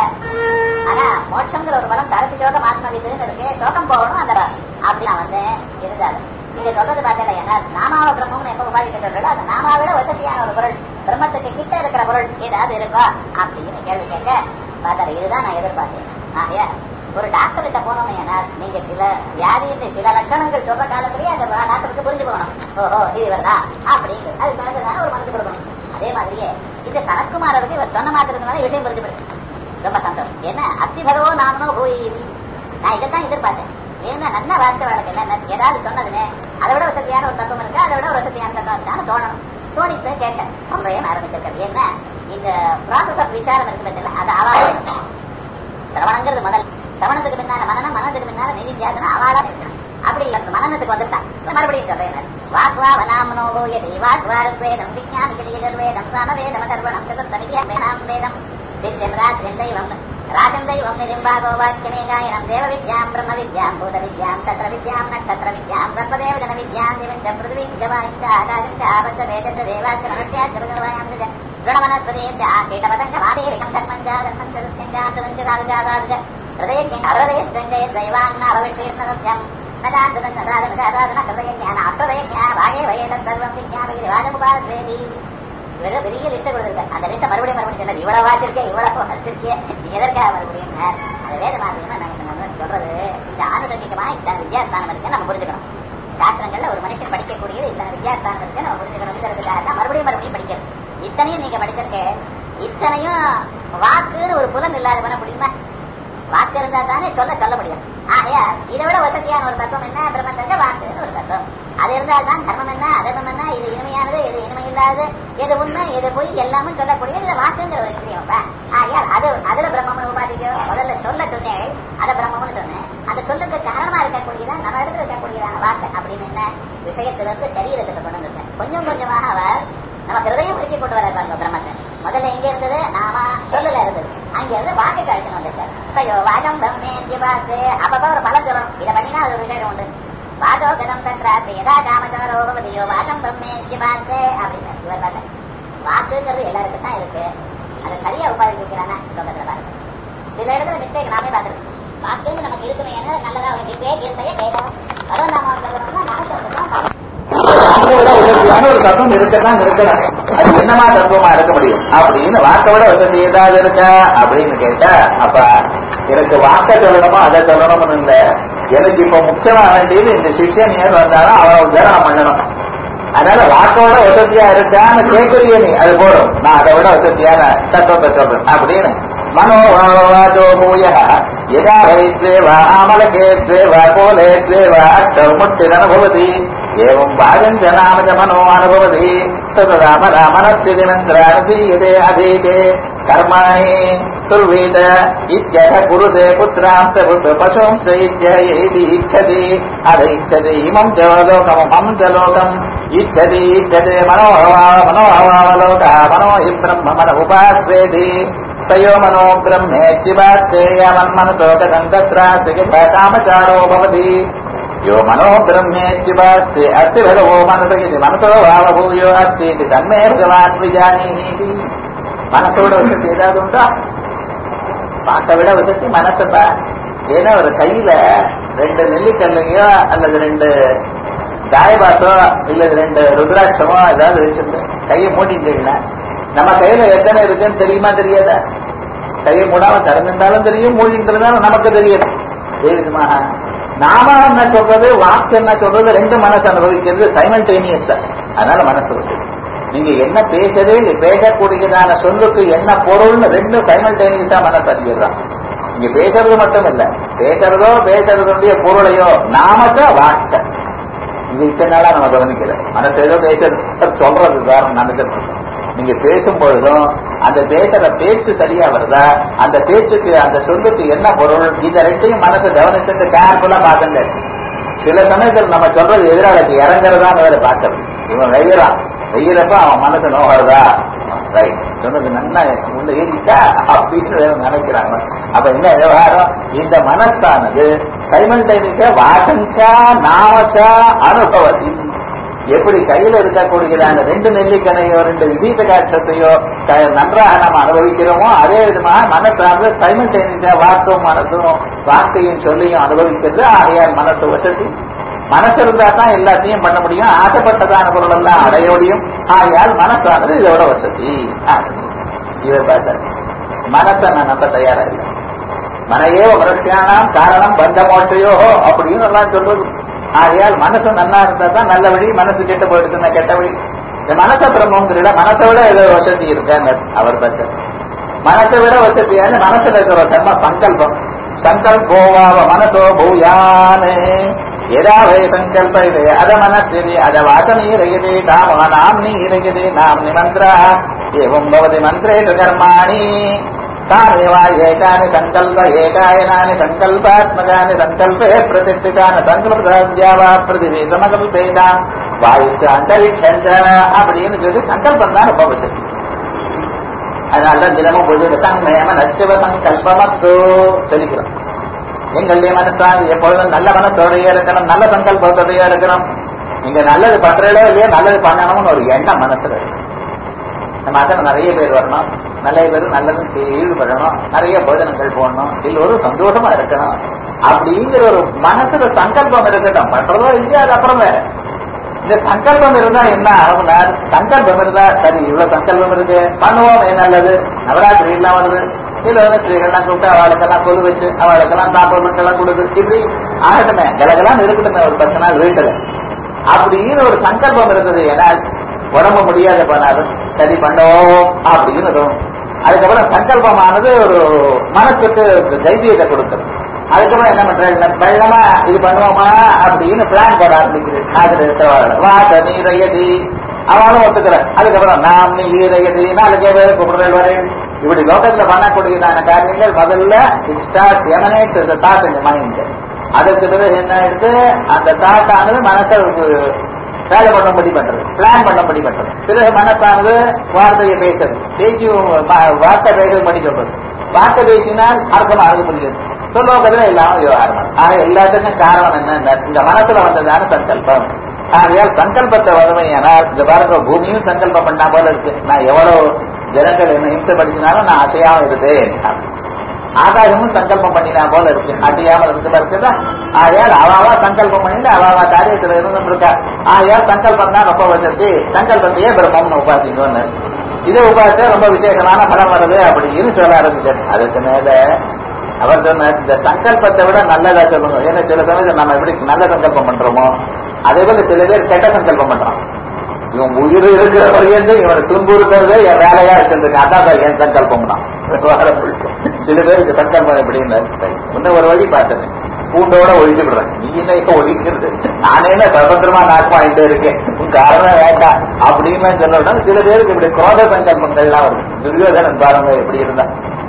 ஆனா மோட்சம்ங்கிற ஒரு பலம் தரத்து சோகம் ஆத்மவித்துன்னு இருக்கு சோகம் போகணும் அந்த அப்படி நான் வந்தேன் இருந்தாரு நீங்க சொல்றது பார்த்தேன் என்ன நாமாவ பிரம்மம்னு எப்ப உபாதிக்க சொல்றோ அந்த நாமாவை விட வசதியான ஒரு பொருள் பிரம்மத்துக்கு கிட்ட இருக்கிற பொருள் ஏதாவது இருக்கா அப்படின்னு கேள்வி கேட்க பார்த்தாரு இதுதான் நான் எதிர்பார்த்தேன் ஆகையா ஒரு டாக்டர் கிட்ட போனோம் ஏன்னா நீங்க சில வியாதின்னு சில லட்சணங்கள் சொல்ற காலத்திலேயே அந்த டாக்டருக்கு புரிஞ்சு போகணும் ஓஹோ இது இவர்தான் அப்படிங்கிறது அது பிறகுதானே ஒரு மருந்து கொடுக்கணும் அதே மாதிரியே இந்த சனத்குமாரருக்கு இவர் சொன்ன மாத்திரத்தினால விஷயம் புரிஞ்சு போயிடுச்சு ரொம்ப சந்தோஷம் ஏன்னா அத்தி பகவோ நாமனோ போய் நான் இதைத்தான் எதிர்பார்த்தேன் ஏன்னா நல்ல வார்த்தை வழக்கு என்ன ஏதாவது சொன்னதுமே அதை விட வசதியான ஒரு தத்துவம் இருக்கு அதை விட ஒரு வசதியான தத்துவம் இருக்கான்னு தோணணும் தோணித்து கேட்டேன் சொல்றேன் ஆரம்பிச்சிருக்காரு என்ன இந்த ப்ராசஸ் ஆஃப் விசாரம் இருக்கு பத்தில அது அவாள சிரவணங்கிறது முதல் சிரவணத்துக்கு பின்னால மனநம் மனத்துக்கு பின்னால நிதித்தியாசனம் அவாளா இருக்கணும் அப்படி அந்த மனநத்துக்கு வந்துட்டான் மறுபடியும் சொல்றேன் வாக்வா வனாமனோ போயதி வாக்வாரம் வேதம் விஜாமிகதி எதிர்வேதம் சாம வேதம் அதர்வணம் சதுர்த்த வித்யாம் வேதாம் வேதம் வித்யம் ராஜ்யம் தெய்வம் ராஜம் தெய்வம் நிஜம்பாகோ வாக்கியமே காயனம் தேவ வித்யாம் பிரம்ம வித்யாம் பூத வித்யாம் தத்ர வித்யாம் நட்சத்திர வித்யாம் சர்வதேவ ஜன வித்யாம் திவஞ்ச பிருத்திவி ஜவாயிந்த ஆகாசம் ஆபத்த தேஜத்த தேவாச்ச மனுஷ்யா ஜபகவாயம் ஜ ऋणवनस्पतीश्च कीटपतङ्गमापेरिकं धर्मं च धर्मं च सत्यं च आतरं च साधुजातादु च हृदये हृदये दैवान्नाभविष्येर्न सत्यं न चान्तदं न साधन च साधन हृदयज्ञान अप्रदयज्ञा भागे भये तत्सर्वं विज्ञापयति वाजमुपास्वेति இவரு பெரிய லிஸ்ட் கொடுத்துருக்காரு அந்த லிஸ்ட மறுபடியும் மறுபடியும் சொன்னார் இவ்வளவு வாசிருக்கேன் இவ்வளவு வாசிருக்கேன் நீ எதற்காக மறுபடியும் அது வேத மார்க்கம் நாங்க சொல்றது இந்த ஆணுரங்கிகமா இந்த வித்யாஸ்தானம் இருக்கு நம்ம புரிஞ்சுக்கணும் சாஸ்திரங்கள்ல ஒரு மனுஷன் படிக்கக்கூடியது இத்தனை வித்யாஸ்தானம் இருக்கு நம்ம புரிஞ்சுக்கணுங்கிறதுக்காக தான் மறுபடியும் மறுபடியும் படிக்கிறது இத்தனையும் நீங்க படிச்சிருக்க இத்தனையும் வாக்குன்னு ஒரு புலன் இல்லாத பண்ண முடியுமா வாக்கு இருந்தா தானே சொல்ல சொல்ல முடியும் ஆகையா இதை விட வசதியான ஒரு தத்துவம் என்ன பிரம்மத்தங்க வாக்குன்னு ஒரு தத்துவம் அது இருந்தால் தான் தர்மம் என்ன அதர்மம் என்ன இது இனிமையானது இது இனிமை இல்லாதது எது உண்மை எது பொய் எல்லாமும் சொல்லக்கூடியது இது வாக்குங்கிற ஒரு இந்திரியம் ஆகையால் அது அதுல பிரம்மம்னு உபாதிக்கிறோம் முதல்ல சொல்ல சொன்னேன் அதை பிரம்மம்னு சொன்னேன் அந்த சொல்லுக்கு காரணமா இருக்கக்கூடியதான் நம்ம இடத்துல இருக்கக்கூடியதான வாக்கு அப்படின்னு என்ன விஷயத்திலிருந்து சரீரத்துக்கு கொண்டு வந்திருக்கேன் கொஞ்சம் கொஞ்சமாக அவர் நம்ம ஹிருதயம் பிடிச்சி கொண்டு வர பாருங்க பிரம்மத்தை முதல்ல எங்க இருந்தது நாம சொல்லல இருந்தது அங்க இருந்து வாக்கு கழிச்சு வந்திருக்காரு சயோ வாகம் பிரம்மேந்திய பாஸ்து அப்பப்ப ஒரு பலம் சொல்லணும் இதை பண்ணினா அது ஒரு விஷயம் உண்டு வாதோ கதம் தத்ராசு எதா காமச்சவரோ பவதியோ வாதம் பிரம்மேந்திய பாஸ்து அப்படின்னு இவர் வரல வாக்குங்கிறது எல்லாருக்கும் தான் இருக்கு அதை சரியா உபாதிக்கிறானா லோகத்துல பாருங்க சில இடத்துல மிஸ்டேக் நாமே பார்த்துருக்கோம் வாக்குன்னு நமக்கு இருக்குமே ஏன்னா நல்லதா அவனுக்கு கேட்க கேட்டா அதுவும் நாம வசதியான ஒரு தத்துவம் இருக்கதான் இருக்கணும் அது என்னமா தத்துவமா இருக்க முடியும் அப்படின்னு வாக்க விட வசதி ஏதாவது இருக்கா அப்படின்னு கேட்டா அப்ப எனக்கு வாக்க சொல்லணுமோ அதை சொல்லணும்னு இல்ல எனக்கு இப்ப முக்கியமா வேண்டியது இந்த சிஷ்யன் ஏன் வந்தாலும் அவனை உத்தாரணம் பண்ணணும் அதனால வாக்கோட வசதியா இருக்கான்னு கேட்கறிய நீ அது போதும் நான் அதை விட வசதியான தத்துவத்தை சொல்றேன் அப்படின்னு மனோபாவவாதோ பூய யதா வைத்வேவ ஆமலகேத்வேவ கோலேத்வேவ அக்ஷௌ முட்டிரனுபவதி एवं वागम् च नाम च मनो अनुभवति सतदा मना मनस्थितिमन्त्रानुदीयते अधीते कर्माणि कुर्वीत इत्यथ कुरुते पुत्रांश्च पुत्रपशुंश्च इत्ययेति इच्छति अध इच्छति इमम् च लोकमहम् च लोकम् इच्छति इच्छते मनोहवाव मनोहवावलोकः मनो हि ब्रह्म मन उपास्वेति स यो मनो ब्रह्मेत्युपास्ते यावन्मनसो गतम् तत्रास्ति कामचारो भवति यो मनो ब्रह्मेत्युपास्ते अस्ति भगवो मनस इति मनसो भावभूयो अस्ति इति तन्मे भगवान् विजानीति மனசோட வசதி ஏதாவது உண்டா பார்க்க விட வசதி மனசுப்பா ஏன்னா ஒரு கையில ரெண்டு நெல்லிக்கல்லையோ அல்லது ரெண்டு தாயபாசோ இல்லது ரெண்டு ருத்ராட்சமோ ஏதாவது வச்சிருந்தேன் கையை மூட்டிட்டீங்கன்னா நம்ம கையில எத்தனை இருக்குன்னு தெரியுமா தெரியாதா கையை மூடாம திறந்திருந்தாலும் தெரியும் மூழ்கிட்டு இருந்தாலும் நமக்கு தெரியும் தெரியுமா நாம என்ன சொல்றது வாக்கு என்ன சொல்றது ரெண்டு மனசு அனுபவிக்கிறது சைமல்டேனியஸ் அதனால மனசு வசதி நீங்க என்ன பேசுறது பேசக்கூடியதான சொல்லுக்கு என்ன பொருள்னு ரெண்டும் சைமல்டேனியஸா மனசு அறிவிடுறான் இங்க பேசுறது மட்டும் இல்ல பேசுறதோ பேசுறதுடைய பொருளையோ நாமச்ச வாட்ச இது இத்தனை நாளா நம்ம கவனிக்கல மனசு ஏதோ பேசுறது சொல்றது தான் நினைச்சிட்டு இருக்கோம். நீங்க பேசும் பொழுதும் அந்த பேசுற பேச்சு சரியா வருதா அந்த பேச்சுக்கு அந்த சொல்லுக்கு என்ன பொருள் இந்த ரெண்டையும் மனசை கவனிச்சுட்டு கேர்ஃபுல்லா பார்க்கல சில சமயத்தில் நம்ம சொல்றது எதிராளிக்கு இறங்குறதான் வேற பார்க்கறது இவன் வெய்யறான் வெய்யறப்ப அவன் மனசு நோகிறதா ரைட் சொன்னது நல்லா உள்ள ஏறிட்டா அப்படின்னு வேற நினைக்கிறாங்க அப்ப என்ன விவகாரம் இந்த மனசானது சைமல்டைனிக்க வாசஞ்சா நாமச்சா அனுபவத்தி எப்படி கையில இருக்கக்கூடியதான ரெண்டு நெல்லிக்கனையோ ரெண்டு விபீத காட்சத்தையோ க- நன்றாக நம்ம அனுபவிக்கிறோமோ அதே விதமாக மனசானது சைமல்டேனியஸா வாக்கும் மனசும் வாக்கையும் சொல்லியும் அனுபவிக்கிறது ஆகையால் மனசு வசதி மனசு இருந்தா தான் எல்லாத்தையும் பண்ண முடியும் ஆசைப்பட்டதான பொருள் எல்லாம் அடைய முடியும் ஆகையால் மனசானது இதோட வசதி இவர் பார்த்தார் மனசை நான் நம்ப தயாரா இல்லை மனையேவ மனுஷியானாம் காரணம் பந்த மோட்டையோ அப்படின்னு எல்லாம் சொல்றது ஆகையால் மனசு நன்னா இருந்தா தான் நல்ல வழி மனசு கெட்டு போயிடுச்சுன்னா கெட்ட வழி இந்த மனச பிரம்மங்கிற மனசை விட ஏதோ வசதி இருக்காங்க அவர் பக்க மனசை விட வசதியான மனசுல இருக்கிற தர்ம சங்கல்பம் சங்கல்போவாவ மனசோ பூயானே ஏதாவே சங்கல்ப ಇದೆ ಅದ ಮನಸ್ಸಿದೆ ಅದ ವಾಚನೀರಗಿದೆ ನಾಮ ನಾಮ್ನೀರಗಿದೆ ನಾಮ್ನಿ ಮಂತ್ರ ಏವಂ ಭವತಿ ಮಂತ್ರೇಷು ಕರ್ಮಾಣಿ ತಾನಿ ವಾ ಏಕಾನಿ ಸಂಕಲ್ಪ ಏಕಾಯನಾನಿ ಸಂಕಲ್ಪಾತ್ಮಕಾನಿ ಸಂಕಲ್ಪೇ ಪ್ರತಿಷ್ಠಿತಾನ ಸಂಕಲ್ಪದ್ಯಾವ ಪ್ರತಿಭಿ ಸಮಕಲ್ಪೇತ வாயுச்ச அந்தரிக்ஷந்தன அப்படின்னு சொல்லி சங்கல்பம் தான் ரொம்ப வசதி அதனால தினமும் பொழுது தன்மய மனசிவ சங்கல்பமஸ்து சொல்லிக்கிறோம் எங்களுடைய மனசாக எப்பொழுதும் நல்ல மனசோடையே இருக்கணும் நல்ல சங்கல்பத்தோடையே இருக்கணும் நீங்க நல்லது பண்றதோ இல்லையோ நல்லது பண்ணணும்னு ஒரு எண்ணம் மனசுல இருக்கு நம்ம அதில் நிறைய பேர் வரணும் நிறைய பேர் நல்லதும் செய்ய ஈடுபடணும் நிறைய போஜனங்கள் போடணும் எல்லோரும் சந்தோஷமா இருக்கணும் அப்படிங்கிற ஒரு மனசுல சங்கல்பம் இருக்கட்டும் பண்றதோ இல்லையோ அது அப்புறம் வேற இந்த சங்கல்பம் இருந்தா என்ன ஆகும்னா சங்கல்பம் இருந்தா சரி இவ்வளவு சங்கல்பம் இருக்கு பண்ணுவோம் இது நல்லது நவராத்திரி எல்லாம் வருது இதுல வந்து ஸ்திரீகள்லாம் கூப்பிட்டு அவளுக்கெல்லாம் கொலு வச்சு அவளுக்கெல்லாம் நாற்பது மணிக்கெல்லாம் கொடுத்து இப்படி ஆகட்டுமே கலகலாம் இருக்கட்டுமே ஒரு பத்து நாள் வீட்டுல அப்படின்னு ஒரு சங்கல்பம் இருந்தது ஏன்னா உடம்பு முடியாத பண்ணாலும் சரி பண்ணுவோம் அப்படின்னு தோணும் அதுக்கப்புறம் சங்கல்பமானது ஒரு மனசுக்கு தைரியத்தை கொடுக்குது அதுக்கப்புறம் என்ன பண்றேன் வெள்ளமா இது பண்ணுவோமா அப்படின்னு பிளான் போட ஆரம்பிக்குது அதுல இருக்கிறவர்கள் வாச நீரையதி அவனும் ஒத்துக்கிறேன் அதுக்கப்புறம் நாம் நீ ஈரையதி நாளைக்கே பேர் கூப்பிடுறேன் வரேன் இப்படி லோகத்துல பண்ணக்கூடியதான காரியங்கள் முதல்ல இட் ஸ்டார்ட்ஸ் எமனேட்ஸ் இந்த தாட் இந்த மைண்ட் அதுக்கு பிறகு என்ன ஆயிடுது அந்த தாட்டானது மனசை வேலை பண்ணும்படி பண்றது பிளான் பண்ணும்படி பண்றது பிறகு மனசானது வார்த்தையை பேசுறது பேச்சியும் வா- வார்த்தை பேசும்படி சொல்றது வார்த்தை பேசினால் அர்த்தம் அறுக்க முடியாது சொல்லோகத்துல இல்லாம விவகாரம் ஆக எல்லாத்துக்கும் காரணம் என்ன இந்த மனசுல வந்ததான சங்கல்பம் ஆகையால் சங்கல்பத்தை வறுமையானால் இந்த பாருங்க பூமியும் சங்கல்பம் பண்ணா போல இருக்கு நான் எவ்வளவு ஜனங்கள் என்ன இம்சப்படுத்தினாலும் நான் அசையாம இருப்பேன் ஆகாசமும் சங்கல்பம் பண்ணினா போல இருக்கு அசையாமல் இருக்கு இருக்குதா ஆகையால் அவாவா சங்கல்பம் பண்ணிட்டு அவாவா காரியத்துல இருந்து இருக்கா ஆகையால் சங்கல்பம் தான் ரொம்ப வசதி சங்கல்பத்தையே பிரம்மம்னு உபாசிக்கணும் இதை உபாசிச்சா ரொம்ப விசேஷமான பலம் வருது அப்படின்னு சொல்ல ஆரம்பிச்சார் அதுக்கு மேல அவர் சொன்னார் இந்த சங்கல்பத்தை விட நல்லதா சொல்லுங்க ஏன்னா சில சமயத்தில் நம்ம எப்படி நல்ல சங்கல்பம் பண்றோமோ அதே போல சில பேர் கெட்ட சங்கல்பம் பண்றான் இவன் உயிர் இருக்கிற வரையும் இவனை துன்புறுத்துறதே என் வேலையா வச்சிருக்கேன் அதான் சார் என் சங்கல்பம் தான் விவகாரம் முழுக்க. சில பேருக்கு சங்கல்பம் எப்படின்னு சரி. முன்ன ஒரு வழி பார்த்தேன் பூண்டோட ஒழிச்சு விடுறேன் நீ என்ன இப்ப ஒழிக்கிறது நானே என்ன சுதந்திரமா நாக்கு வாங்கிட்டு இருக்கேன் உன் காரணம் வேண்டாம் அப்படின்னு சொல்ல சில பேருக்கு இப்படி குரோத சங்கல்பங்கள்லாம் வருது துரியோதனன் பாருங்க எப்படி இருந்தா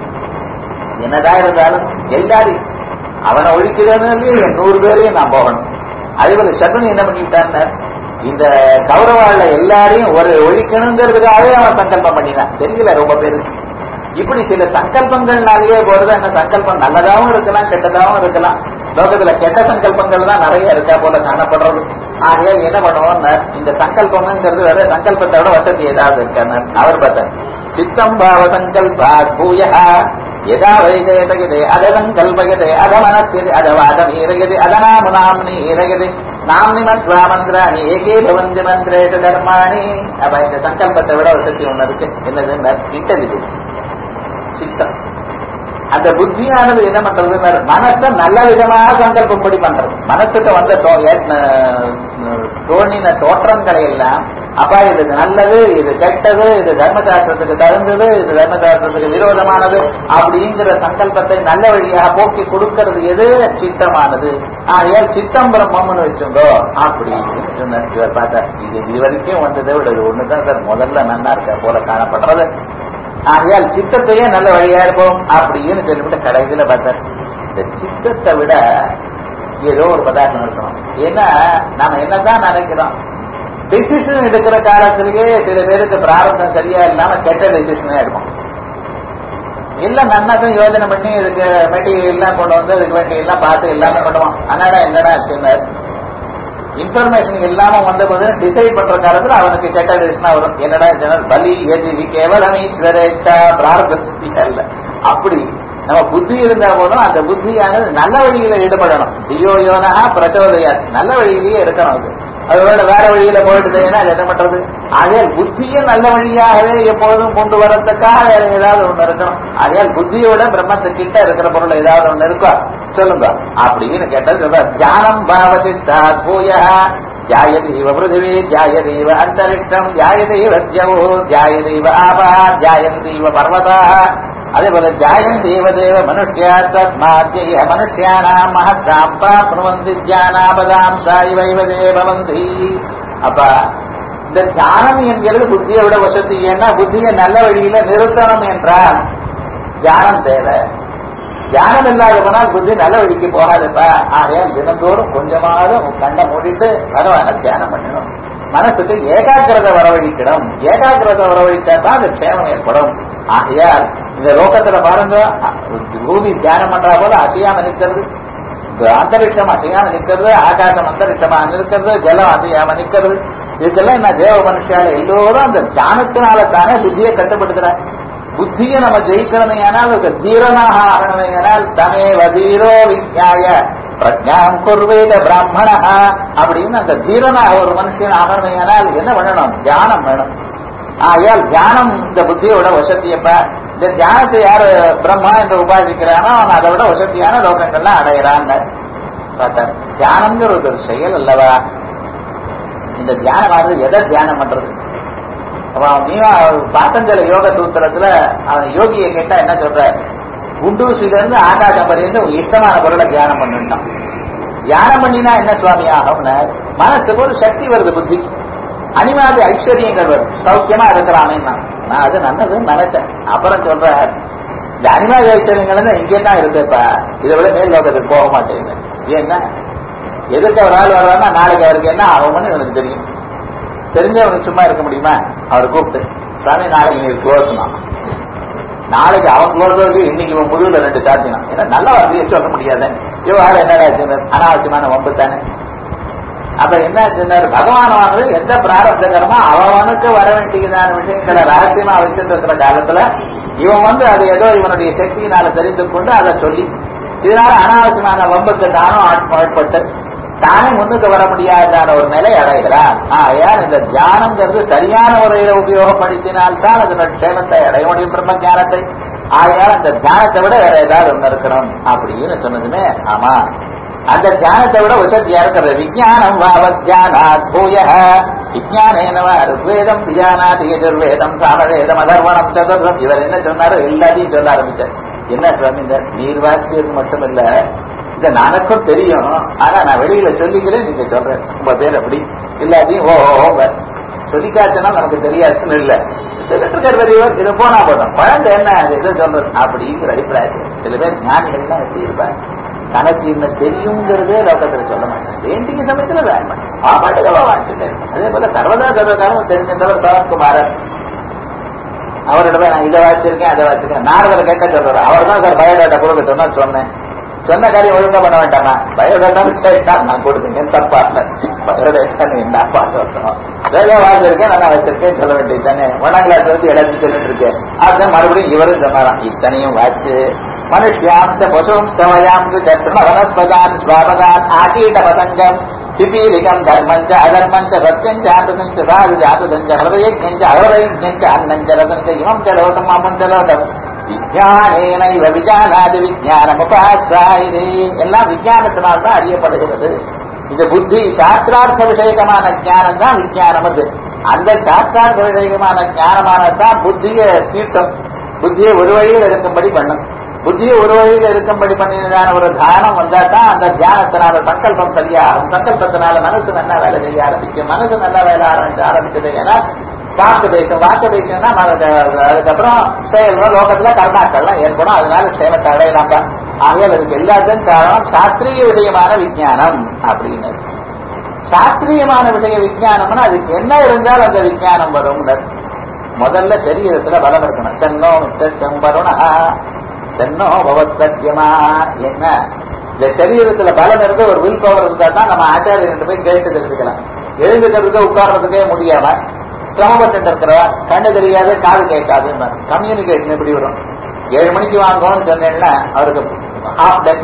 என்னதான் இருந்தாலும் எல்லாரையும் அவனை ஒழிக்கிறதுன்னு என் நூறு பேரையும் நான் போகணும் அதே போல சகுனி என்ன பண்ணிவிட்டான்னு இந்த கௌரவால எல்லாரையும் ஒரு ஒழிக்கணுங்கிறதுக்காகவே அவன் சங்கல்பம் பண்ணினான் தெரியல ரொம்ப பேரு இப்படி சில சங்கல்பங்கள்னாலேயே போறது என்ன சங்கல்பம் நல்லதாவும் இருக்கலாம் கெட்டதாவும் இருக்கலாம் லோகத்துல கெட்ட சங்கல்பங்கள் தான் நிறைய இருக்கா போல காணப்படுறது ஆகையா என்ன பண்ணுவோம் இந்த சங்கல்பம்ங்கிறது வேற சங்கல்பத்தை விட வசதி ஏதாவது இருக்கான்னு அவர் பார்த்தார் சித்தம் பாவ சங்கல்பா பூயா यदा वैजयतयते अदसङ्कल्पयते अधमनस्यते अधवादमीरयते अदनामुनाम्नि ஈரகதி நாம்னி மத்வா மந்திராணி ஏகே பவந்தி மந்திரேஷு கர்மாணி அப்ப இந்த சங்கல்பத்தை விட ஒரு சக்தி ஒண்ணு இருக்கு என்னது இன்டெலிஜென்ஸ் சித்தம் அந்த புத்தியானது என்ன பண்றது மனச நல்ல விதமாக சங்கல்பப்படி பண்றது மனசுக்கு வந்த தோ- ஏ- அஹ் தோணின தோற்றங்களை எல்லாம் அப்பா இது நல்லது இது கெட்டது இது தர்மசாஸ்திரத்துக்கு தகுந்தது இது தர்மசாஸ்திரத்துக்கு விரோதமானது அப்படிங்கிற சங்கல்பத்தை நல்ல வழியாக போக்கி கொடுக்கிறது எது சித்தமானது ஆகையால் சித்தம் பிரம்மம்னு வச்சுங்கோ அப்படின்னு சொன்னார் இவர் பார்த்தார் இது இது வரைக்கும் வந்ததை விட இது ஒண்ணுதான் சார் முதல்ல நன்னா இருக்க போல காணப்படுறது ஆகையால் சித்தத்தையே நல்ல வழியா இருப்போம் அப்படின்னு சொல்லிவிட்டு கடைசியில பார்த்தார் இந்த சித்தத்தை விட ஏதோ ஒரு பதார்த்தம் இருக்கணும் ஏன்னா நாம என்னதான் நினைக்கிறோம் டிசிஷன் எடுக்கிற காலத்திலேயே சில பேருக்கு பிராரத்தம் சரியா இல்லாம கெட்ட டிசிஷனே எடுப்போம் எல்லாம் நன்னாதான் யோஜனை பண்ணி இதுக்கு மெட்டீரியல் எல்லாம் கொண்டு வந்து இதுக்கு வேண்டிய எல்லாம் பார்த்து எல்லாமே பண்ணுவான் அண்ணாடா என்னடா சின்ன இன்ஃபர்மேஷன் இல்லாம வந்த போது டிசைட் பண்ற காலத்துல அவனுக்கு கெட்ட டிசிஷனா வரும் என்னடா ஜனர் பலி எதி கேவலம் ஈஸ்வரேச்சா பிரார்த்தி அல்ல அப்படி நம்ம புத்தி இருந்தா போதும் அந்த புத்தியானது நல்ல வழியில ஈடுபடணும் தியோ யோனஹா பிரச்சோதயா நல்ல வழியிலேயே இருக்கணும் அது அதோட வேற வழியில போயிடுதுன்னா அது என்ன பண்றது ஆகையால் புத்தியை நல்ல வழியாகவே எப்பொழுதும் கொண்டு வரதுக்காக வேற ஏதாவது ஒண்ணு இருக்கணும் ஆகையால் புத்தியோட பிரம்மத்துக்கிட்ட இருக்கிற பொருள் ஏதாவது ஒண்ணு இருக்கா சொல்லுங்க அப்படின்னு கேட்டது சொல்றார் தியானம் பாவதி பூய ஜாயதீவ பிருத்திவி ஜாயதீவ அந்தரிக்ஷம் ஜாயதீவ தியவோ ஜாயதீவ ஆபா ஜாயந்தீவ பர்வதா அதே போல ஜாயந்தீவ தேவ மனுஷ்யா தஸ்மாத்ய மனுஷ்யானாம் மகத்தாம் பிராப்னுவந்தி ஜானாபதாம் சாய்வைவ தேவவந்தி அப்ப இந்த தியானம் என்கிறது புத்தியை விட வசதி ஏன்னா புத்தியை நல்ல வழியில நிறுத்தணும் என்றால் தியானம் தேவை தியானம் இல்லாத போனால் புத்தி நல்ல வழிக்கு போகாதுப்பா ஆகையால் தினந்தோறும் கொஞ்சமாவது உன் கண்ணை மூடிட்டு பகவான தியானம் பண்ணணும் மனசுக்கு ஏகாக்கிரதை வரவழிக்கணும் ஏகாக்கிரதை வரவழித்தா தான் அது க்ஷேமம் ஏற்படும் ஆகையால் இந்த லோகத்துல பாருங்க பூமி தியானம் பண்றா போல அசையாம நிற்கிறது இந்த அந்தரிட்சம் அசையாம நிற்கிறது ஆகாசம் அந்தரிட்சமா நிற்கிறது ஜலம் அசையாம நிற்கிறது இதுக்கெல்லாம் என்ன தேவ மனுஷால எல்லோரும் அந்த தியானத்தினால தானே புத்தியை கட்டுப்படுத்துறாங்க புத்தியை நம்ம ஜெயிக்கணுமே ஆனால் அதுக்கு தீரனாக ஆகணுமே ஆனால் தமேவ தீரோ விஞ்ஞாய பிரஜாம் குர்வேத பிராமணா அப்படின்னு அந்த தீரனாக ஒரு மனுஷன் ஆகணுமே ஆனால் என்ன பண்ணணும் தியானம் வேணும் ஆகையால் தியானம் இந்த புத்தியோட வசதியப்ப இந்த தியானத்தை யாரு பிரம்மா என்று உபாசிக்கிறானோ அவன் அதை விட வசதியான லோகங்கள்லாம் அடையிறான் பார்த்தார் தியானம்ங்கிற ஒரு செயல் அல்லவா இந்த தியானமானது எதை தியானம் பண்றது அவன் நீவா பாத்தஞ்சல யோக சூத்திரத்துல அவன் யோகியை கேட்டா என்ன சொல்ற குண்டூசில இருந்து ஆகாசம் வரைந்து இஷ்டமான பொருளை தியானம் பண்ணிட்டான் தியானம் பண்ணினா என்ன சுவாமி ஆகும்னா மனசுக்கு ஒரு சக்தி வருது புத்திக்கு அனிமாதி ஐஸ்வர்யங்கள் வரும் சௌக்கியமா இருக்கிறானே நான் அது நல்லதுன்னு நினைச்சேன் அப்புறம் சொல்ற இந்த அனிமாதி ஐஸ்வர்யங்கள் வந்து இங்கே தான் இருக்குப்பா இதை விட மேல் லோகத்துக்கு போக மாட்டேங்க ஏன்னா எதிர்க்க ஒரு ஆள் வர்றாருன்னா நாளைக்கு அவருக்கு என்ன ஆகும்னு எனக்கு தெரியும் தெரிஞ்சவனுக்கு சும்மா இருக்க முடியுமா அவர் கூப்பிட்டு சாமி நாளைக்கு நீ க்ளோஸ்னா நாளைக்கு அவன் க்ளோஸ் இருக்கு இன்னைக்கு இவன் முதுகுல ரெண்டு சாத்தினான் ஏன்னா நல்ல வார்த்தையை சொல்ல முடியாது இவன் என்னடா சொன்னார் அனாவசியமான வம்பு தானே அப்ப என்ன சொன்னார் பகவானவானது எந்த பிராரப்தகரமோ அவனுக்கு வர வேண்டியதான விஷயங்களை ரகசியமா வச்சுட்டு இருக்கிற காலத்துல இவன் வந்து அது ஏதோ இவனுடைய சக்தியினால தெரிந்து கொண்டு அதை சொல்லி இதனால அனாவசியமான வம்புக்கு தானும் ஆட்பட்டு தானே முன்னுக்கு வர முடியாதான ஒரு நிலை அடைகிறான் ஆகையால் இந்த தியானம்ங்கிறது சரியான முறையில உபயோகப்படுத்தினால்தான் அதனோட க்ஷேமத்தை அடைய முடியும் பிரம்ம ஞானத்தை ஆகையால் அந்த தியானத்தை விட வேற ஏதாவது ஒண்ணு இருக்கணும் அப்படின்னு சொன்னதுமே ஆமா அந்த தியானத்தை விட வசதியா இருக்கிற விஜயானம் வாவத்யானாத் பூய விஜயானேனவ ருக்வேதம் தியானாதி எதிர்வேதம் சாமவேதம் அதர்வணம் சதுர்வம் இவர் என்ன சொன்னாரோ எல்லாத்தையும் சொல்ல ஆரம்பிச்சார் என்ன சுவாமி இந்த நீர்வாசியது மட்டும் இல்ல இத எனக்கும் தெரியும் ஆனா நான் வெளியில சொல்லிக்கிறேன் நீங்க சொல்றேன் உங்க பேர் அப்படி எல்லாத்தையும் ஓ ஓ சொல்லிக்காச்சுன்னா நமக்கு தெரியாதுன்னு இல்ல சொல்லிட்டு இருக்கார் பெரியவர் இது போனா போதும் குழந்தை என்ன அது எது சொல்றது அப்படிங்கிற அபிப்பிராயத்தில் சில பேர் ஞானிகள்லாம் எப்படி இருப்பாங்க தனக்கு என்ன தெரியுங்கிறதே லோகத்துல சொல்ல மாட்டேன் வேண்டிய சமயத்துல வேன் பண்ண பாட்டுகளோ வாங்கிட்டு அதே போல சர்வதா சர்வகாலம் தெரிஞ்சவர் சரத்குமாரர் அவரிடம் நான் இதை வாச்சிருக்கேன் அதை வாச்சிருக்கேன் நாரதர் கேட்க சொல்றாரு அவர் தான் சார் பயோடேட்டா கொடுக்க சொன்னா சொன்னேன் சொன்ன காரியம் ஒழுங்கா பண்ண வேண்டாமா பயோடேட்டான்னு கேட்டா நான் கொடுத்தேன் தப்பா இல்ல பயோடேட்டா நீ என்ன பார்த்து வரணும் வேலை வாங்கிருக்கேன் நான் வச்சிருக்கேன் சொல்ல வேண்டியது தானே ஒன்னாம் கிளாஸ் வந்து எல்லாத்தையும் சொல்லிட்டு இருக்கேன் அதுதான் மறுபடியும் இவரும் சொன்னாராம் இத்தனையும் வாச்சு மனுஷ்யாம்ச பசும்சமயாம்ச சத்ருண வனஸ்பதான் ஸ்வாபதான் ஆகீட பதங்கம் பிபீலிகம் தர்மஞ்ச அதர்மஞ்ச சத்தியஞ்ச ஆபதஞ்ச சாது ஜாபதஞ்ச ஹிருதயஜ்ஞஞ்ச அஹிருதயஜ்ஞஞ்ச அன்னஞ்ச ரதஞ்ச இமம் ச லோகம் அமம் ச லோகம் ஞானேனைவ விஜானாதி விஜானம் உபாஸ்வாயினே எல்லாம் விஞ்ஞானத்தினால் தான் அறியப்படுகிறது இந்த புத்தி சாஸ்திரார்த்த விஷயகமான ஞானம் தான் விஞ்ஞானம் அது அந்த சாஸ்திரார்த்த விஷயகமான ஞானமானதான் புத்தியை தீட்டம் புத்தியை ஒரு வழியில் இருக்கும்படி பண்ணும் புத்தியை ஒரு வழியில் இருக்கும்படி பண்ணினதான ஒரு தியானம் வந்தா தான் அந்த தியானத்தினால சங்கல்பம் சரியாகும் சங்கல்பத்தினால மனசு நல்லா வேலை செய்ய ஆரம்பிக்கும் மனசு நல்லா வேலை ஆரம்பிச்சு ஆரம்பிச்சது ஏன்னா வாக்கு தேசம் வாக்கு தேசம்னா அதுக்கப்புறம் செயல்கள் லோகத்துல கர்மாக்கள்லாம் ஏற்படும் அதனால க்ஷேமத்தை அடையலாம் தான் ஆகையால் அதுக்கு எல்லாத்துக்கும் காரணம் சாஸ்திரிய விஷயமான விஞ்ஞானம் அப்படின்னு சாஸ்திரியமான விஷய விஞ்ஞானம்னா அதுக்கு என்ன இருந்தால் அந்த விஞ்ஞானம் வரும் முதல்ல சரீரத்துல பலம் இருக்கணும் சென்னோ மித்த செம்பருணா சென்னோ பவத்யமா என்ன இந்த சரீரத்துல பலம் இருந்து ஒரு வில் பவர் இருந்தா தான் நம்ம ஆச்சாரியர்கிட்ட போய் கேட்டு தெரிஞ்சுக்கலாம் எழுந்துக்கிறதுக்கு உட்கார்றதுக்கே முடியாம சிரமப்பட்டு இருக்கிறவா கண்ணு தெரியாது காது கேட்காதுன்னு கம்யூனிகேஷன் எப்படி வரும் ஏழு மணிக்கு வாங்குவோம்னு சொன்னேன்னா அவருக்கு ஹாஃப் டே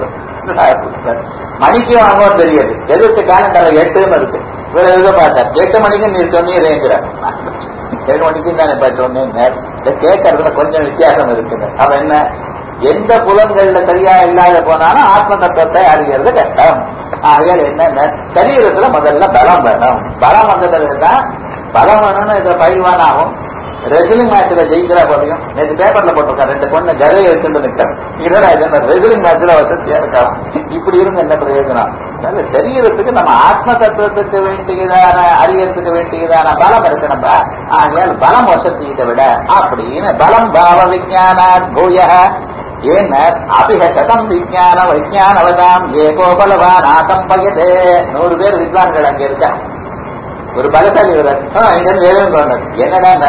மணிக்கு வாங்குவோம் தெரியாது எதிர்த்து கேலண்டர்ல எட்டுன்னு இருக்கு இவர் எதுவும் பார்த்தார் எட்டு மணிக்கு நீ சொன்னீரேங்கிறார் ஏழு மணிக்கு தான் இப்ப சொன்னேன் கேட்கறதுல கொஞ்சம் வித்தியாசம் இருக்குது அவன் என்ன எந்த புலன்கள்ல சரியா இல்லாத போனாலும் ஆத்ம தத்துவத்தை அறிகிறது கஷ்டம் ஆகையால் என்ன சரீரத்துல முதல்ல பலம் வேணும் பலம் வந்ததுல தான் பலம் வேணும்னு இதுல பயிர்வான் ஆகும் ரெசிலிங் மேட்ச்ல ஜெயிக்கிறா போதையும் நேற்று பேப்பர்ல போட்டிருக்கேன் ரெண்டு பொண்ணு கதையை வச்சுட்டு நிற்கிறேன் இதோட இது ரெசிலிங் மேட்ச்ல வசதியா இருக்கலாம் இப்படி இருந்து என்ன பிரயோஜனம் அதனால சரீரத்துக்கு நம்ம ஆத்ம தத்துவத்துக்கு வேண்டியதான அறியறதுக்கு வேண்டியதான பலம் இருக்கணும்பா ஆகையால் பலம் வசதியை விட அப்படின்னு பலம் பாவ விஜயானாத் பூய ஏன்ன அபிக சதம் விஜயான விஜயானவதாம் ஏகோ பலவான் ஆகம்பயதே நூறு பேர் வித்வான்கள் அங்க இருக்க ஒரு பலசாலி வர்றார் இங்க இருந்து வேணும் சொன்னார் என்னடா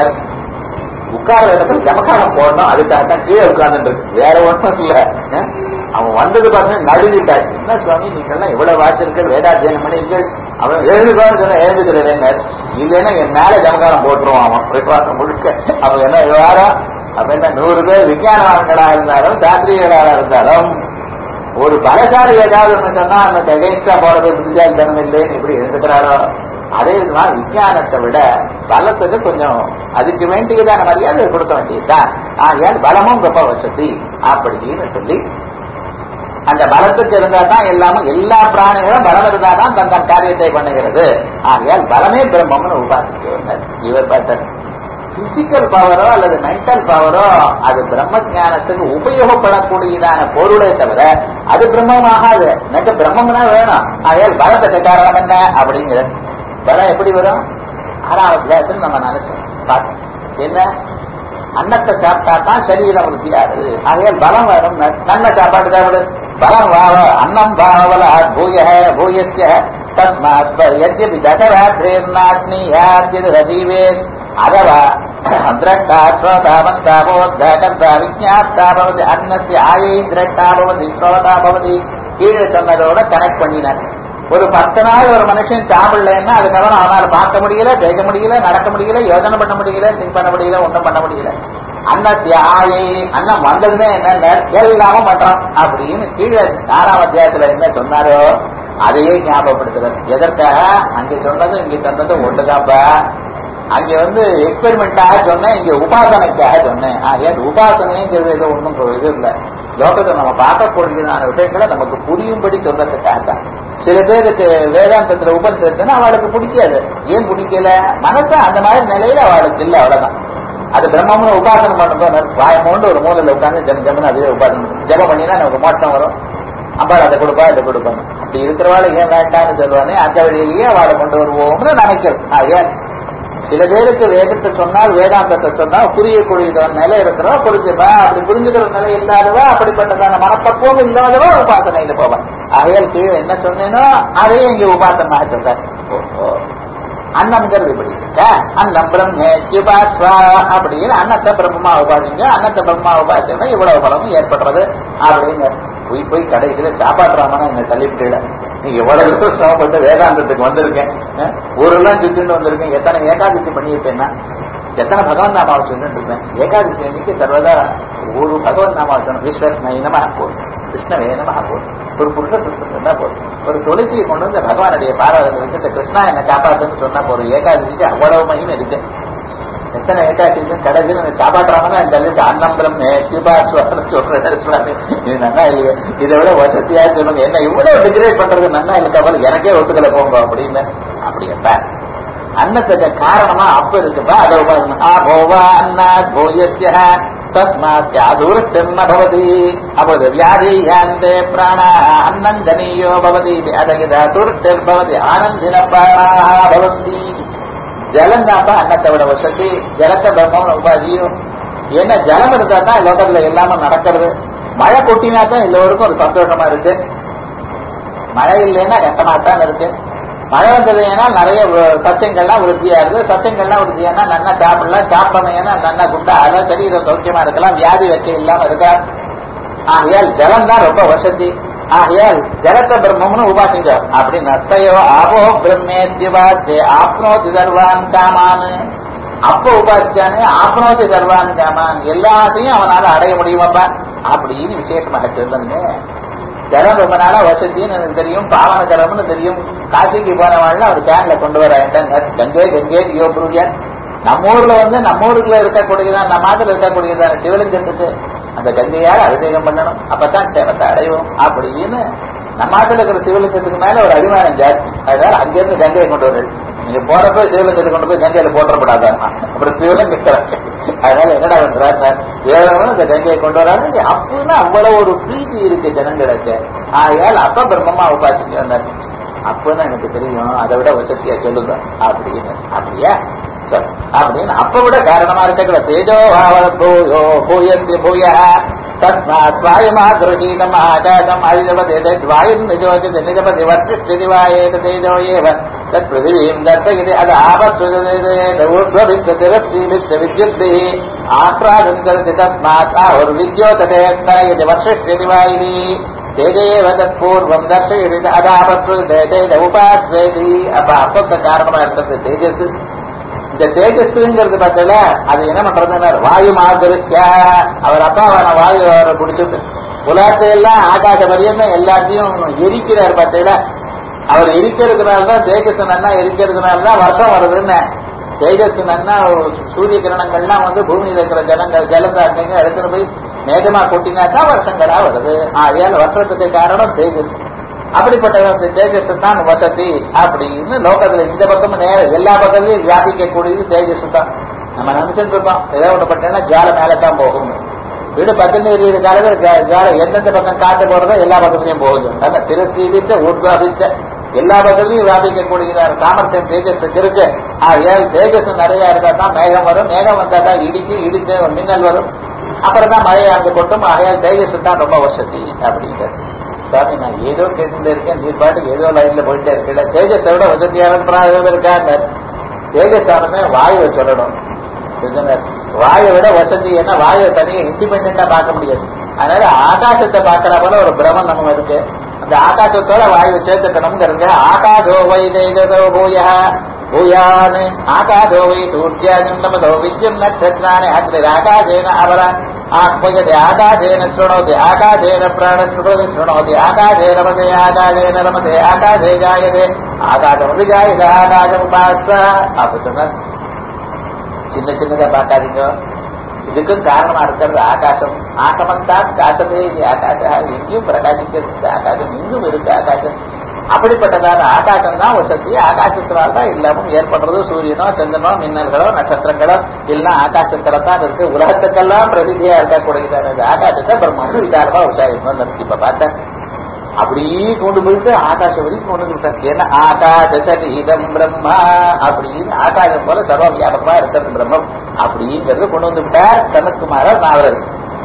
உட்கார இடத்துல ஜமக்காரம் போடணும் அதுக்காக தான் கீழே உட்கார்ந்து இருக்கு வேற ஒன்றும் இல்ல அவன் வந்தது பார்த்தீங்கன்னா நடுங்கிட்டாரு என்ன சுவாமி நீங்கெல்லாம் இவ்வளவு வாசிருக்கள் வேதாத்தியனம் பண்ணீர்கள் அவன் எழுதுக்கான்னு சொன்ன எழுதுகிறேன் இல்லைன்னா என் மேல ஜமக்காரம் போட்டுருவான் அவன் விசுவாசம் முழுக்க அவன் என்ன விவகாரம் அப்ப என்ன நூறு பேர் விஞ்ஞானவான்களா இருந்தாலும் சாஸ்திரியர்களாக இருந்தாலும் ஒரு பலசாலி ஏதாவது ஒண்ணு சொன்னா அந்த எகென்ஸ்டா போறது புத்திசாலித்தனம் இல்லைன்னு எப்படி எழுதுகிறாரோ அதே விதமா விஞ்ஞானத்தை விட பலத்துக்கு கொஞ்சம் அதுக்கு வேண்டியதான மரியாதை கொடுக்க வேண்டியதுதான் ஆகையால் பலமும் ரொம்ப வசதி அப்படின்னு சொல்லி அந்த பலத்துக்கு இருந்தா தான் எல்லாமும் எல்லா பிராணிகளும் பலம் இருந்தா தான் தன் தன் காரியத்தை பண்ணுகிறது ஆகையால் பலமே பிரம்மம்னு உபாசிக்க இவர் பார்த்தார் பிசிக்கல் பவரோ அல்லது மென்டல் பவரோ அது பிரம்ம ஜானத்துக்கு உபயோகப்படக்கூடியதான பொருளே தவிர அது பிரம்மமாகாது எனக்கு பிரம்மம்னா வேணும் ஆகையால் பலத்துக்கு காரணம் என்ன அப்படிங்கிறது பலம் எப்படி வரும் ஆறாம் அத்தியாயத்தில் நம்ம நினைச்சோம் பார்த்தோம் என்ன அன்னத்தை சாப்பிட்டா தான் சரீரம் விருத்தியாகுது ஆகையால் பலம் வேணும் நன்மை சாப்பாடு சாப்பிடு பலம் வாவ அன்னம் பாவல பூய பூயஸ்ய தஸ்மாத் யத்யபி தசராத்ரேர்நாத்மீயாத்யது ரஜீவேத் அதவா திரட்டா ஸ்ரோதா மந்தா போத்தா கர்த்தா விஜாத்தா பவதி அன்னஸ்ய ஆயை திரட்டா பவதி ஸ்ரோதா பவதி கீழே சொன்னதோட கனெக்ட் பண்ணினார் ஒரு பத்து நாள் ஒரு மனுஷன் சாப்பிடலன்னா அதுக்கப்புறம் அவனால் பார்க்க முடியல பேச முடியல நடக்க முடியல யோசனை பண்ண முடியல திங்க் பண்ண முடியல ஒன்றும் பண்ண முடியல அன்னசிய ஆயை அன்னம் வந்ததுமே என்ன எல்லாமும் பண்றோம் அப்படின்னு கீழே ஆறாம் அத்தியாயத்துல என்ன சொன்னாரோ அதையே ஞாபகப்படுத்துறார் எதற்காக அங்கே சொன்னதும் இங்க சொன்னதும் ஒண்ணுதாப்பா அங்க வந்து எக்ஸ்பெரிமெண்டாக சொன்னேன் இங்க உபாசனைக்காக சொன்னேன் ஆகையா உபாசனைங்கிறது ஏதோ ஒன்றும் இது இல்லை லோகத்தை நம்ம பார்க்கக்கூடியதான விஷயங்களை நமக்கு புரியும்படி சொல்றதுக்காக தான் சில பேருக்கு வேதாந்தத்துல உபனிஷத்துன்னா அவளுக்கு பிடிக்காது ஏன் பிடிக்கல மனசு அந்த மாதிரி நிலையில அவளுக்கு இல்லை அவ்வளவுதான் அது பிரம்மம்னு உபாசனம் பண்ணும்போது வாயமோண்டு ஒரு மூலையில உட்காந்து ஜம் ஜம்னு அதுவே உபாசனம் ஜபம் பண்ணினா நமக்கு மோட்சம் வரும் அம்பாள் அதை கொடுப்பா இதை கொடுப்பாங்க அப்படி இருக்கிறவாள் ஏன் வேண்டாம்னு சொல்லுவானே அந்த வழியிலேயே அவளை கொண்டு வருவோம்னு நினைக்கிறது ஆகையா சில பேருக்கு வேதத்தை சொன்னால் வேதாந்தத்தை சொன்னால் புரியக்கூடிய நிலை இருக்கிறவா புரிஞ்சுப்பா அப்படி புரிஞ்சுக்கிற நிலை இல்லாதவா அப்படிப்பட்டதான மனப்பக்குவம் இல்லாதவா உபாசனையில போவான் ஆகையால் கீழே என்ன சொன்னேனோ அதையே இங்க உபாசனமாக சொல்றார் அன்னம்ங்கிறது இப்படி இருக்கா அன்னம் பிரம்மேத்யுபாஸ்வா அப்படின்னு அன்னத்தை பிரம்மமா உபாசிங்க அன்னத்தை பிரம்மா உபாசினா இவ்வளவு பலமும் ஏற்படுறது அப்படின்னு போய் போய் கடைசியில சாப்பாடுறாமனா என்ன தள்ளிவிட்டு நீ எவ்வளவு சிரமப்பட்டு வேதாந்தத்துக்கு வந்திருக்கேன் ஊரெல்லாம் சுத்திட்டு வந்திருக்கேன் எத்தனை ஏகாதசி பண்ணியிருப்பேன்னா எத்தனை பகவன் நாமாவை சொல்லிட்டு இருப்பேன் ஏகாதசி அன்னைக்கு சர்வதா ஒரு பகவன் நாமாவை சொன்ன விஸ்வஸ்மை நம போதும் கிருஷ்ணவே நம போதும் ஒரு புருஷ சுத்தம் சொன்னா போதும் ஒரு துளசியை கொண்டு வந்து பகவானுடைய பாராதனை வச்சு இந்த கிருஷ்ணா என்னை காப்பாத்துன்னு சொன்னா போதும் ஏகாதசிக்கு அவ்வளவு மகிமை இருக்கு எத்தனை ஏகாட்சி கடைசியில் சாப்பாட்டுறாங்கன்னா இந்த அளவுக்கு அன்னம் பிரம்மே தீபாஸ்வரம் சொல்ற சுவாமி இது நன்னா இல்லையே இதை விட வசதியா சொல்லுங்க என்ன இவ்வளவு டிகிரேட் பண்றது நன்னா இருக்காமல் எனக்கே ஒத்துக்கல போங்க அப்படின்னு அப்படியப்ப அன்னத்துக்கு காரணமா அப்ப இருக்குப்பா அதை போவா அன்னா போயஸ்ய தஸ்மாத் யாசூருஷ்டிர்ன பவதி அப்போது வியாதி யாந்தே பிராணா அன்னந்தனீயோ பவதி அதகிதா சுருஷ்டிர் பவதி ஆனந்தின பிராணாக பவந்தி ஜலம் தான் அன்னத்தை விட வசதி ஜலத்தை பிரம்மம் உபாதியும் ஏன்னா ஜலம் இருந்தா தான் லோகத்துல எல்லாமே நடக்கிறது மழை கொட்டினா தான் எல்லோருக்கும் ஒரு சந்தோஷமா இருக்கு மழை இல்லைன்னா கஷ்டமா தான் இருக்கு மழை வந்தது ஏன்னா நிறைய வ- சஸ்யங்கள்லாம் விருத்தியா இருக்கு சஸ்யங்கள்லாம் விருத்தியானா நன்னா சாப்பிடலாம் சாப்பிடணும் ஏன்னா நன்னா குண்டா அதெல்லாம் சரீரம் சௌக்கியமா இருக்கலாம் வியாதி வைக்க இல்லாம இருக்கலாம் ஆகையால் ஜலம் தான் ரொம்ப வசதி ஆகையால் ஜலத்த பிரம்மம்னு உபாசிங்க அப்படி நத்தையோ ஆபோ பிரம்மேத்யுபாசே ஆப்னோதி சர்வான் காமான் அப்ப உபாசிச்சானே ஆப்னோதி சர்வான் காமான் எல்லாத்தையும் அவனால அடைய முடியுமாப்பா அப்படின்னு விசேஷமாக சொல்லுங்க ஜலம் ரொம்ப நாளா வசதின்னு எனக்கு தெரியும் பாவன ஜலம்னு தெரியும் காசிக்கு போனவாழ்ல அவர் கேன்ல கொண்டு வர கங்கே கங்கே யோ புருஜன் நம்ம ஊர்ல வந்து நம்ம ஊருக்குள்ள இருக்கக்கூடியதான் நம்ம நாட்டுல இருக்கக்கூடியதான சிவலிங்கத்துக்கு அந்த கங்கையால் அபிஷேகம் பண்ணணும் அப்பதான் சேவத்தை அடைவோம் அப்படின்னு நம்ம நாட்டுல இருக்கிற சிவலிங்கத்துக்கு மேல ஒரு அபிமானம் ஜாஸ்தி அதனால அங்கிருந்து கங்கையை கொண்டு வரது நீங்க போறப்ப சிவலிங்கத்தை கொண்டு போய் கங்கையில போட்டப்படாதாமா அப்புறம் சிவலிங்கம் அதனால என்னடா பண்றாரு சார் வேறவனும் இந்த கங்கையை கொண்டு வராரு அப்பதான் அவ்வளவு ஒரு பிரீத்தி இருக்கு ஜனங்களுக்கு ஆகையால் அப்ப பிரம்மமா உபாசிக்க வந்தார் அப்பதான் எனக்கு தெரியும் அதை விட வசதியா சொல்லுங்க அப்படின்னு அப்படியா சரி. அப்படின்னு அப்ப விட காரணமா இருக்கிற தேஜோ பூயோ பூயஸ்ய பூய தஸ்மாத் வாயுமா கிரகீதம் ஆகாசம் அழிதபதே வாயும் நிஜோதி நிஜபதி வர்ஷிஷ்டி வாயேத தேஜோ ஏவ தத் பிருதிவீம் தர்சகிதி அது ஆபஸ்வஜித்த வித்யுத்தி ஆக்ராதம் கருதி தஸ்மாத் ஒரு வித்யோததே ஸ்தரயதி வர்ஷிஷ்டி வாயினி தேஜேவ தற்பூர்வம் தர்ஷயதி அதாபஸ்வஜிதே தேஜ உபாஸ்வேதி அப்ப அப்பத்த காரணமா இருக்கிறது தேஜஸ் இந்த தேஜஸ்ங்கிறது பார்த்தல அது என்ன பண்றதுன்னா வாயு மாதிருக்கியா அவர் அப்பாவான வாயு அவரை குடிச்சுட்டு உலகத்தை எல்லாம் ஆகாத வரையும் எல்லாத்தையும் எரிக்கிறார் பார்த்தல அவர் எரிக்கிறதுனால தான் தேஜஸ் நன்னா எரிக்கிறதுனால தான் வருஷம் வருதுன்னு தேஜஸ் நன்னா சூரிய கிரணங்கள்லாம் வந்து பூமியில இருக்கிற ஜலங்கள் ஜலத்தை அங்கங்க எடுத்துட்டு போய் மேகமா கொட்டினா தான் வருஷங்களா வருது ஆகையால் வருஷத்துக்கு காரணம் தேஜஸ் அப்படிப்பட்ட அந்த தேஜஸ் தான் வசதி அப்படின்னு லோகத்துல இந்த பக்கமும் நேர எல்லா பக்கத்துலயும் வியாபிக்கக்கூடியது தேஜஸ் தான் நம்ம நினைச்சிட்டு இருக்கோம் ஏதோ ஒண்ணு பண்ணா ஜால மேல தான் போகும் வீடு பக்கத்துல எரியுற காலத்துல ஜா- ஜால எந்தெந்த பக்கம் காத்து போறதோ எல்லா பக்கத்துலயும் போகுது அதான் திருசீவித்த ஊர்காபித்த எல்லா பக்கத்துலயும் வியாபிக்கக்கூடியதான சாமர்த்தியம் தேஜஸ் இருக்கு ஆகையால் தேஜஸ் நிறைய இருந்தா தான் மேகம் வரும் மேகம் வந்தா தான் இடிக்கு இடிச்சு மின்னல் வரும் அப்புறம் தான் மழையை அங்க கொட்டும் ஆகையால் தேஜஸ் தான் ரொம்ப வசதி அப்படிங்கிறது சாமி நான் ஏதோ கேட்டுட்டு இருக்கேன் நீ பாட்டுக்கு ஏதோ லைன்ல போயிட்டே இருக்கல தேஜஸை விட வசதியான பிராயம் இருக்காங்க தேஜஸ் ஆனமே வாயுவை சொல்லணும் புரியுதுங்களா? வாயை விட வசதி என்ன வாயை தனியா இண்டிபெண்டா பார்க்க முடியாது அதனால ஆகாசத்தை பார்க்கற போல ஒரு பிரமன் நம்ம இருக்கு அந்த ஆகாசத்தோட வாயுவை சேர்த்துக்கணுங்கிறது ஆகாசோ வை தேஜதோ பூயா பூயான் ஆகாசோ வை சூர்யானந்தமதோ வித்யம் நட்சத்திராணி அக்னிராகாசேன அவர ஆத்மஜதி ஆகாசேன शृणोति ஆகாசேன பிராணஸ்ருபதி शृणोति ஆகாசேன ரமதே ஆகாசேன ரமதே ஆகாசே ஜாயதே ஆகாசமபி ஜாயத ஆகாசம் உபாஸ்வ அப்ப சொன்னார் சின்ன சின்னதா பார்க்காதீங்க இதுக்கும் காரணமா இருக்கிறது ஆகாசம் ஆசமந்தா காசமே இது ஆகாசம் எங்கேயும் பிரகாசிக்கிறது ஆகாசம் எங்கும் இருக்கு ஆகாசம் அப்படிப்பட்டதான ஆகாசம் தான் வசதி ஆகாசத்தினால தான் எல்லாமும் ஏற்படுறது சூரியனோ சந்திரனோ மின்னல்களோ நட்சத்திரங்களோ எல்லாம் ஆகாசத்துல தான் இருக்கு உலகத்துக்கெல்லாம் பிரதிதியா இருக்கக்கூடியதான இந்த ஆகாசத்தை பிரம்மன் விசாரமா விசாரிக்கணும் இப்ப பார்த்தேன் அப்படியே கொண்டு போயிட்டு ஆகாசம் வரைக்கும் கொண்டு வந்து விட்டார் ஏன்னா ஆகாச சரீரம் பிரம்மா அப்படின்னு ஆகாசம் போல சர்வ வியாபகமா இருக்கிறது பிரம்மம் அப்படிங்கிறது கொண்டு வந்து விட்டார் சனத்குமாரர் நாவலர்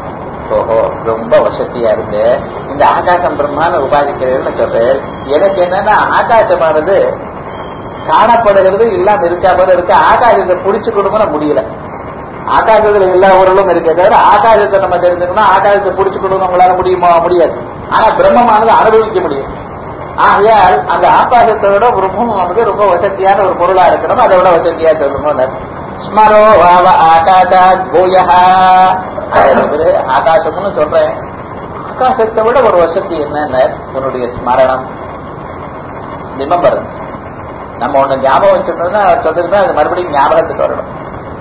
ஓஹோ ரொம்ப வசதியா இருக்கு இந்த ஆகாசம் பிரம்மான்னு உபாதிக்கிறேன்னு சொல்றேன் எனக்கு என்னன்னா ஆகாசமானது காணப்படுகிறது இல்லாம இருக்கா போல இருக்கு ஆகாசத்தை புடிச்சு கொடுக்கணும் முடியல ஆகாசத்துல எல்லா ஊர்களும் இருக்கே தவிர ஆகாசத்தை நம்ம தெரிஞ்சுக்கணும் ஆகாசத்தை புடிச்சு கொடுக்கணும் உங்களால முடியுமா முடியாது ஆனா பிரம்மமானது அனுபவிக்க முடியும் ஆகையால் அந்த ஆகாசத்தை விட பிரம்மம் வந்து ரொம்ப வசதியான ஒரு பொருளா இருக்கணும் அதை விட வசதியா சொல்லணும் ஸ்மரோ வாவ ஆகாசா பூயா ஆகாசம்னு சொல்றேன் ஆகாசத்தை விட ஒரு வசதி என்னன்னு உன்னுடைய ஸ்மரணம் ரிமம்பரன்ஸ் நம்ம ஒண்ணு ஞாபகம் வச்சுட்டோம்னா சொல்றதுன்னா அது மறுபடியும் ஞாபகத்துக்கு வரணும்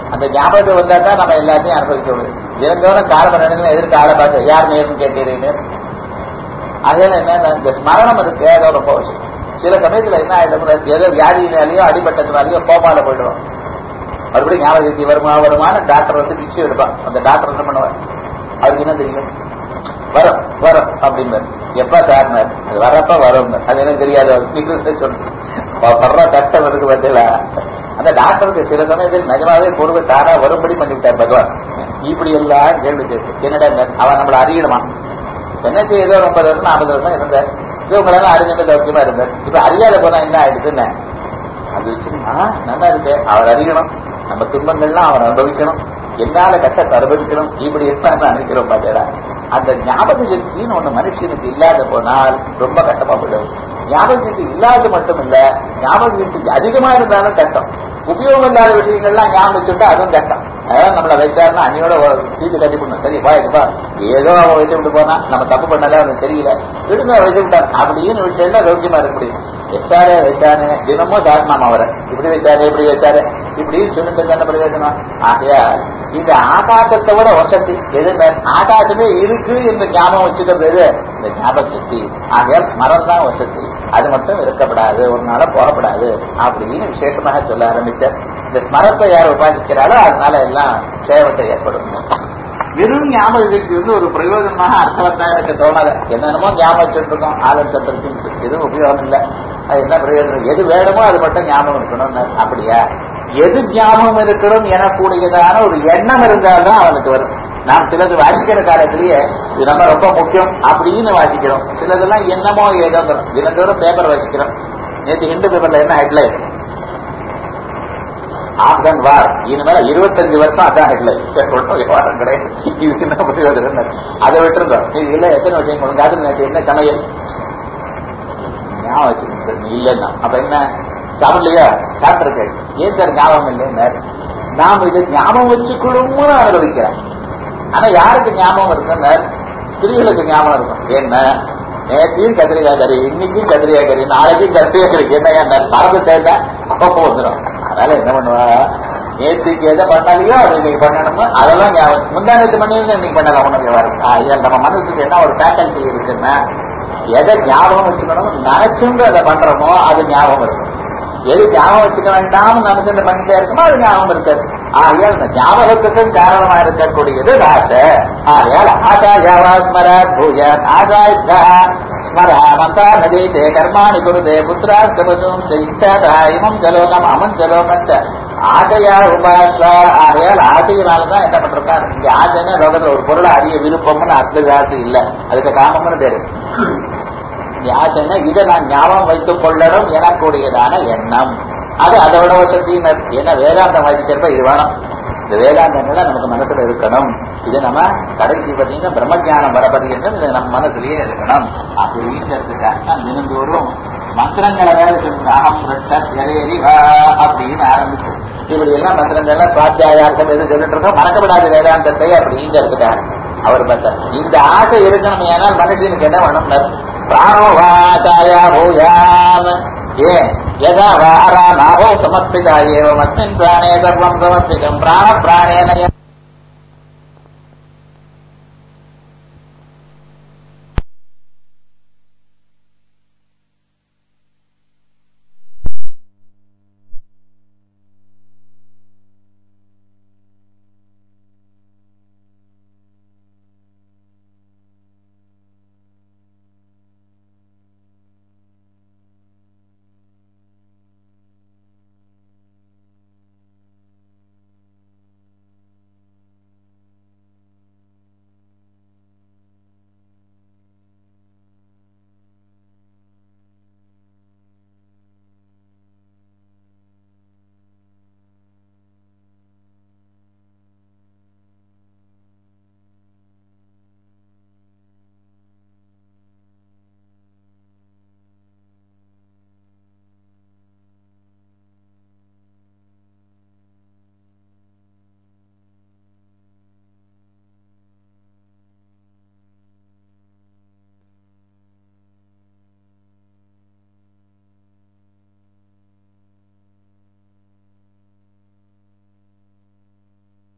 அந்த ஞாபகம் வந்தா தான் நம்ம எல்லாத்தையும் அனுபவிக்க முடியும் தினந்தோறும் காலம் நடந்து எதிர்க்க ஆளை பார்த்து யார் நேர்னு கேட்டீரீங்க அதனால என்ன இந்த ஸ்மரணம் இருக்கு அதோ ரொம்ப அவசியம் சில சமயத்துல என்ன ஆயிடும் ஏதோ வியாதியினாலேயோ அடிபட்டதுனாலயோ கோமால போயிடுவோம் மறுபடியும் ஞாபகம் சக்தி வருமா வருமான டாக்டர் வந்து பிச்சு எடுப்பான் அந்த டாக்டர் என்ன பண்ணுவார் அவருக்கு என்ன தெரியும் வரும் வரும் அப்படின்னாரு எப்ப சார்னார் அது வரப்ப வரும் அது எனக்கு தெரியாது அவர் சொல்லு படுற கஷ்டம் இருக்கு பார்த்தீங்களா அந்த டாக்டருக்கு சில சமயத்தில் நிஜமாவே பொருள் தானா வரும்படி பண்ணிவிட்டார் பகவான் இப்படி எல்லாம் கேள்வி கேட்டு என்னடா அவன் நம்மளை அறியணுமா என்ன செய்ய ரொம்ப வருஷம் நாற்பது வருஷம் இருந்தார் இவங்களெல்லாம் அறிஞர் சௌக்கியமா இருந்தார் இப்ப அறியாத போனா என்ன ஆயிடுதுன்னு அது வச்சுன்னா நல்லா இருக்கு அவர் அறியணும் நம்ம துன்பங்கள்லாம் அவர் அனுபவிக்கணும் என்னால கட்டத்தை அனுபவிக்கணும் இப்படி என்ன நினைக்கிறோம் பார்த்தா அந்த ஞாபக சக்தின்னு ஒண்ணு மனுஷனுக்கு இல்லாத போனால் ரொம்ப கட்டமா போயிடும் ஞாபக சக்தி இல்லாத மட்டும் இல்ல ஞாபக சக்தி அதிகமா இருந்தாலும் கட்டம் உபயோகம் இல்லாத விஷயங்கள்லாம் ஞாபகம் வச்சுட்டா அதுவும் கட்டம் அதாவது நம்மள வச்சாருன்னா அன்னையோட தீட்டு கட்டி பண்ணணும் சரி பாயப்பா ஏதோ அவன் வச்சு விட்டு போனா நம்ம தப்பு பண்ணல அவனுக்கு தெரியல விடுங்க வச்சு விட்டான் அப்படின்னு விஷயம்னா சௌக்கியமா இருக்க முடியும் வச்சாரு வச்சாரு தினமும் சாரணம் அவரை இப்படி வச்சாரு இப்படி வச்சாரு இப்படின்னு சொல்லிட்டு என்ன பிரயோஜனம் ஆகையா இந்த ஆகாசத்தை விட வசதி எது ஆகாசமே இருக்கு என்று ஞாபகம் வச்சுக்கிறது எது இந்த ஞாபக சக்தி ஆகையால் ஸ்மரம் தான் வசதி அது மட்டும் இருக்கப்படாது ஒரு நாள போகப்படாது அப்படின்னு விசேஷமாக சொல்ல ஆரம்பிச்சார் இந்த ஸ்மரத்தை யார் உபாதிக்கிறாளோ அதனால எல்லாம் சேவத்தை ஏற்படும் வெறும் ஞாபக சக்தி வந்து ஒரு பிரயோஜனமாக அர்த்தவத்தா எனக்கு தோணாத என்னென்னமோ ஞாபகம் வச்சுட்டு இருக்கோம் ஆலன் சத்திர திங்ஸ் எதுவும் உபயோகம் இல்லை அது என்ன பிரயோஜனம் எது வேணுமோ அது மட்டும் ஞாபகம் இருக்கணும் அப்படியா எது ஞாபகம் இருக்கணும் எனக்கூடியதான ஒரு எண்ணம் இருந்தால்தான் அவனுக்கு வரும் நாம் சிலது வாசிக்கிற காலத்திலேயே இது நம்ம ரொம்ப முக்கியம் அப்படின்னு வாசிக்கிறோம் சிலதெல்லாம் என்னமோ ஏதோங்கிறோம் தினந்தோறும் பேப்பர் வாசிக்கிறோம் நேற்று ஹிந்து பேப்பர்ல என்ன ஹெட்லைன் ஆப்கன் வார் இனிமேல இருபத்தஞ்சு வருஷம் அதான் ஹெட்லைன் விவகாரம் கிடையாது இது என்ன பிரயோஜனம் அதை விட்டுருந்தோம் இது இல்ல எத்தனை விஷயம் கொடுங்க அது நேற்று என்ன சமையல் ஞாபகம் வச்சுக்கோங்க சார் நீ இல்லைன்னா அப்ப என்ன சாப்பிடலையா சாப்பிட்டுருக்கேன் ஏன் சார் ஞாபகம் இல்லைன்னு நாம் இதை ஞாபகம் வச்சுக்கணும்னு அனுபவிக்கிறேன் ஆனா யாருக்கு ஞாபகம் இருக்குன்னு ஸ்திரீகளுக்கு ஞாபகம் இருக்கும் என்ன நேற்றையும் கத்திரிக்காய் கறி இன்னைக்கும் கத்திரிக்காய் கறி நாளைக்கும் கத்திரிக்காய் கறி என்ன என்ன மறந்து தேவை அப்போ வந்துடும் அதனால என்ன பண்ணுவா நேற்றுக்கு எதை பண்ணாலையோ அது இன்னைக்கு பண்ணணுமோ அதெல்லாம் ஞாபகம் முந்தா நேற்று பண்ணிருந்து இன்னைக்கு பண்ணலாம் உனக்கு வரும் நம்ம மனசுக்கு என்ன ஒரு ஃபேக்கல்ட்டி இருக்குன்னா எதை ஞாபகம் வச்சுக்கணும் நினைச்சுங்க அதை பண்றோமோ அது ஞாபகம் இருக்கும் எது ஞாபகம் வச்சுக்க வேண்டாம் நினைச்சு பண்ணிட்டே இருக்குமோ அது ஞாபகம் இருக்காது ஆகையால் இந்த ஞாபகத்துக்கும் காரணமா இருக்கக்கூடியது ஆசை ஆகையால் ஆசாயாவா ஸ்மர பூய ஆசாயுத்தா ஸ்மரா மந்தா நதி தே கர்மாணி குருதே புத்திரா கபதும் இச்சாதா இமம் ஜலோகம் அமம் ஜலோகம் ஆசையா உபாசா ஆகையால் ஆசையினாலதான் என்ன பண்றாரு இங்க ஆசைன்னா லோகத்துல ஒரு பொருளை அறிய விருப்பம்னு அர்த்த ஆசை இல்லை அதுக்கு காமம்னு பேரு ஆசைன்னா இதை நான் ஞாபகம் வைத்துக் கொள்ளணும் எனக்கூடியதான எண்ணம் அது அதோட வசதியினர் ஏன்னா வேதாந்தம் வாசிக்கிறப்ப இது வேணும் இந்த வேதாந்தங்களை நமக்கு மனசுல இருக்கணும் இது நம்ம கடைசி பார்த்தீங்கன்னா பிரம்மஜானம் வரப்பது என்றும் இது நம்ம மனசுலயே இருக்கணும் அப்படிங்கிறதுக்காக தினந்தோறும் மந்திரங்களை வேலை சொல்லுங்க அகம் ரெட்டா அப்படின்னு ஆரம்பிச்சு இப்படி எல்லாம் மந்திரங்கள்லாம் சுவாத்தியாயார்த்தம் எது சொல்லிட்டு இருக்கோம் மறக்கப்படாத வேதாந்தத்தை அப்படிங்கிறதுக்காக அவர் பார்த்தார் இந்த ஆசை இருக்கணும் ஏனால் மனுஷனுக்கு என்ன வேணும்னார் प्राणोवाचाया भूयाम् ये यदा वारा नाभौ समर्पिता एवमस्मिन् प्राणे सर्वम् समर्पितम् प्राणप्राणेन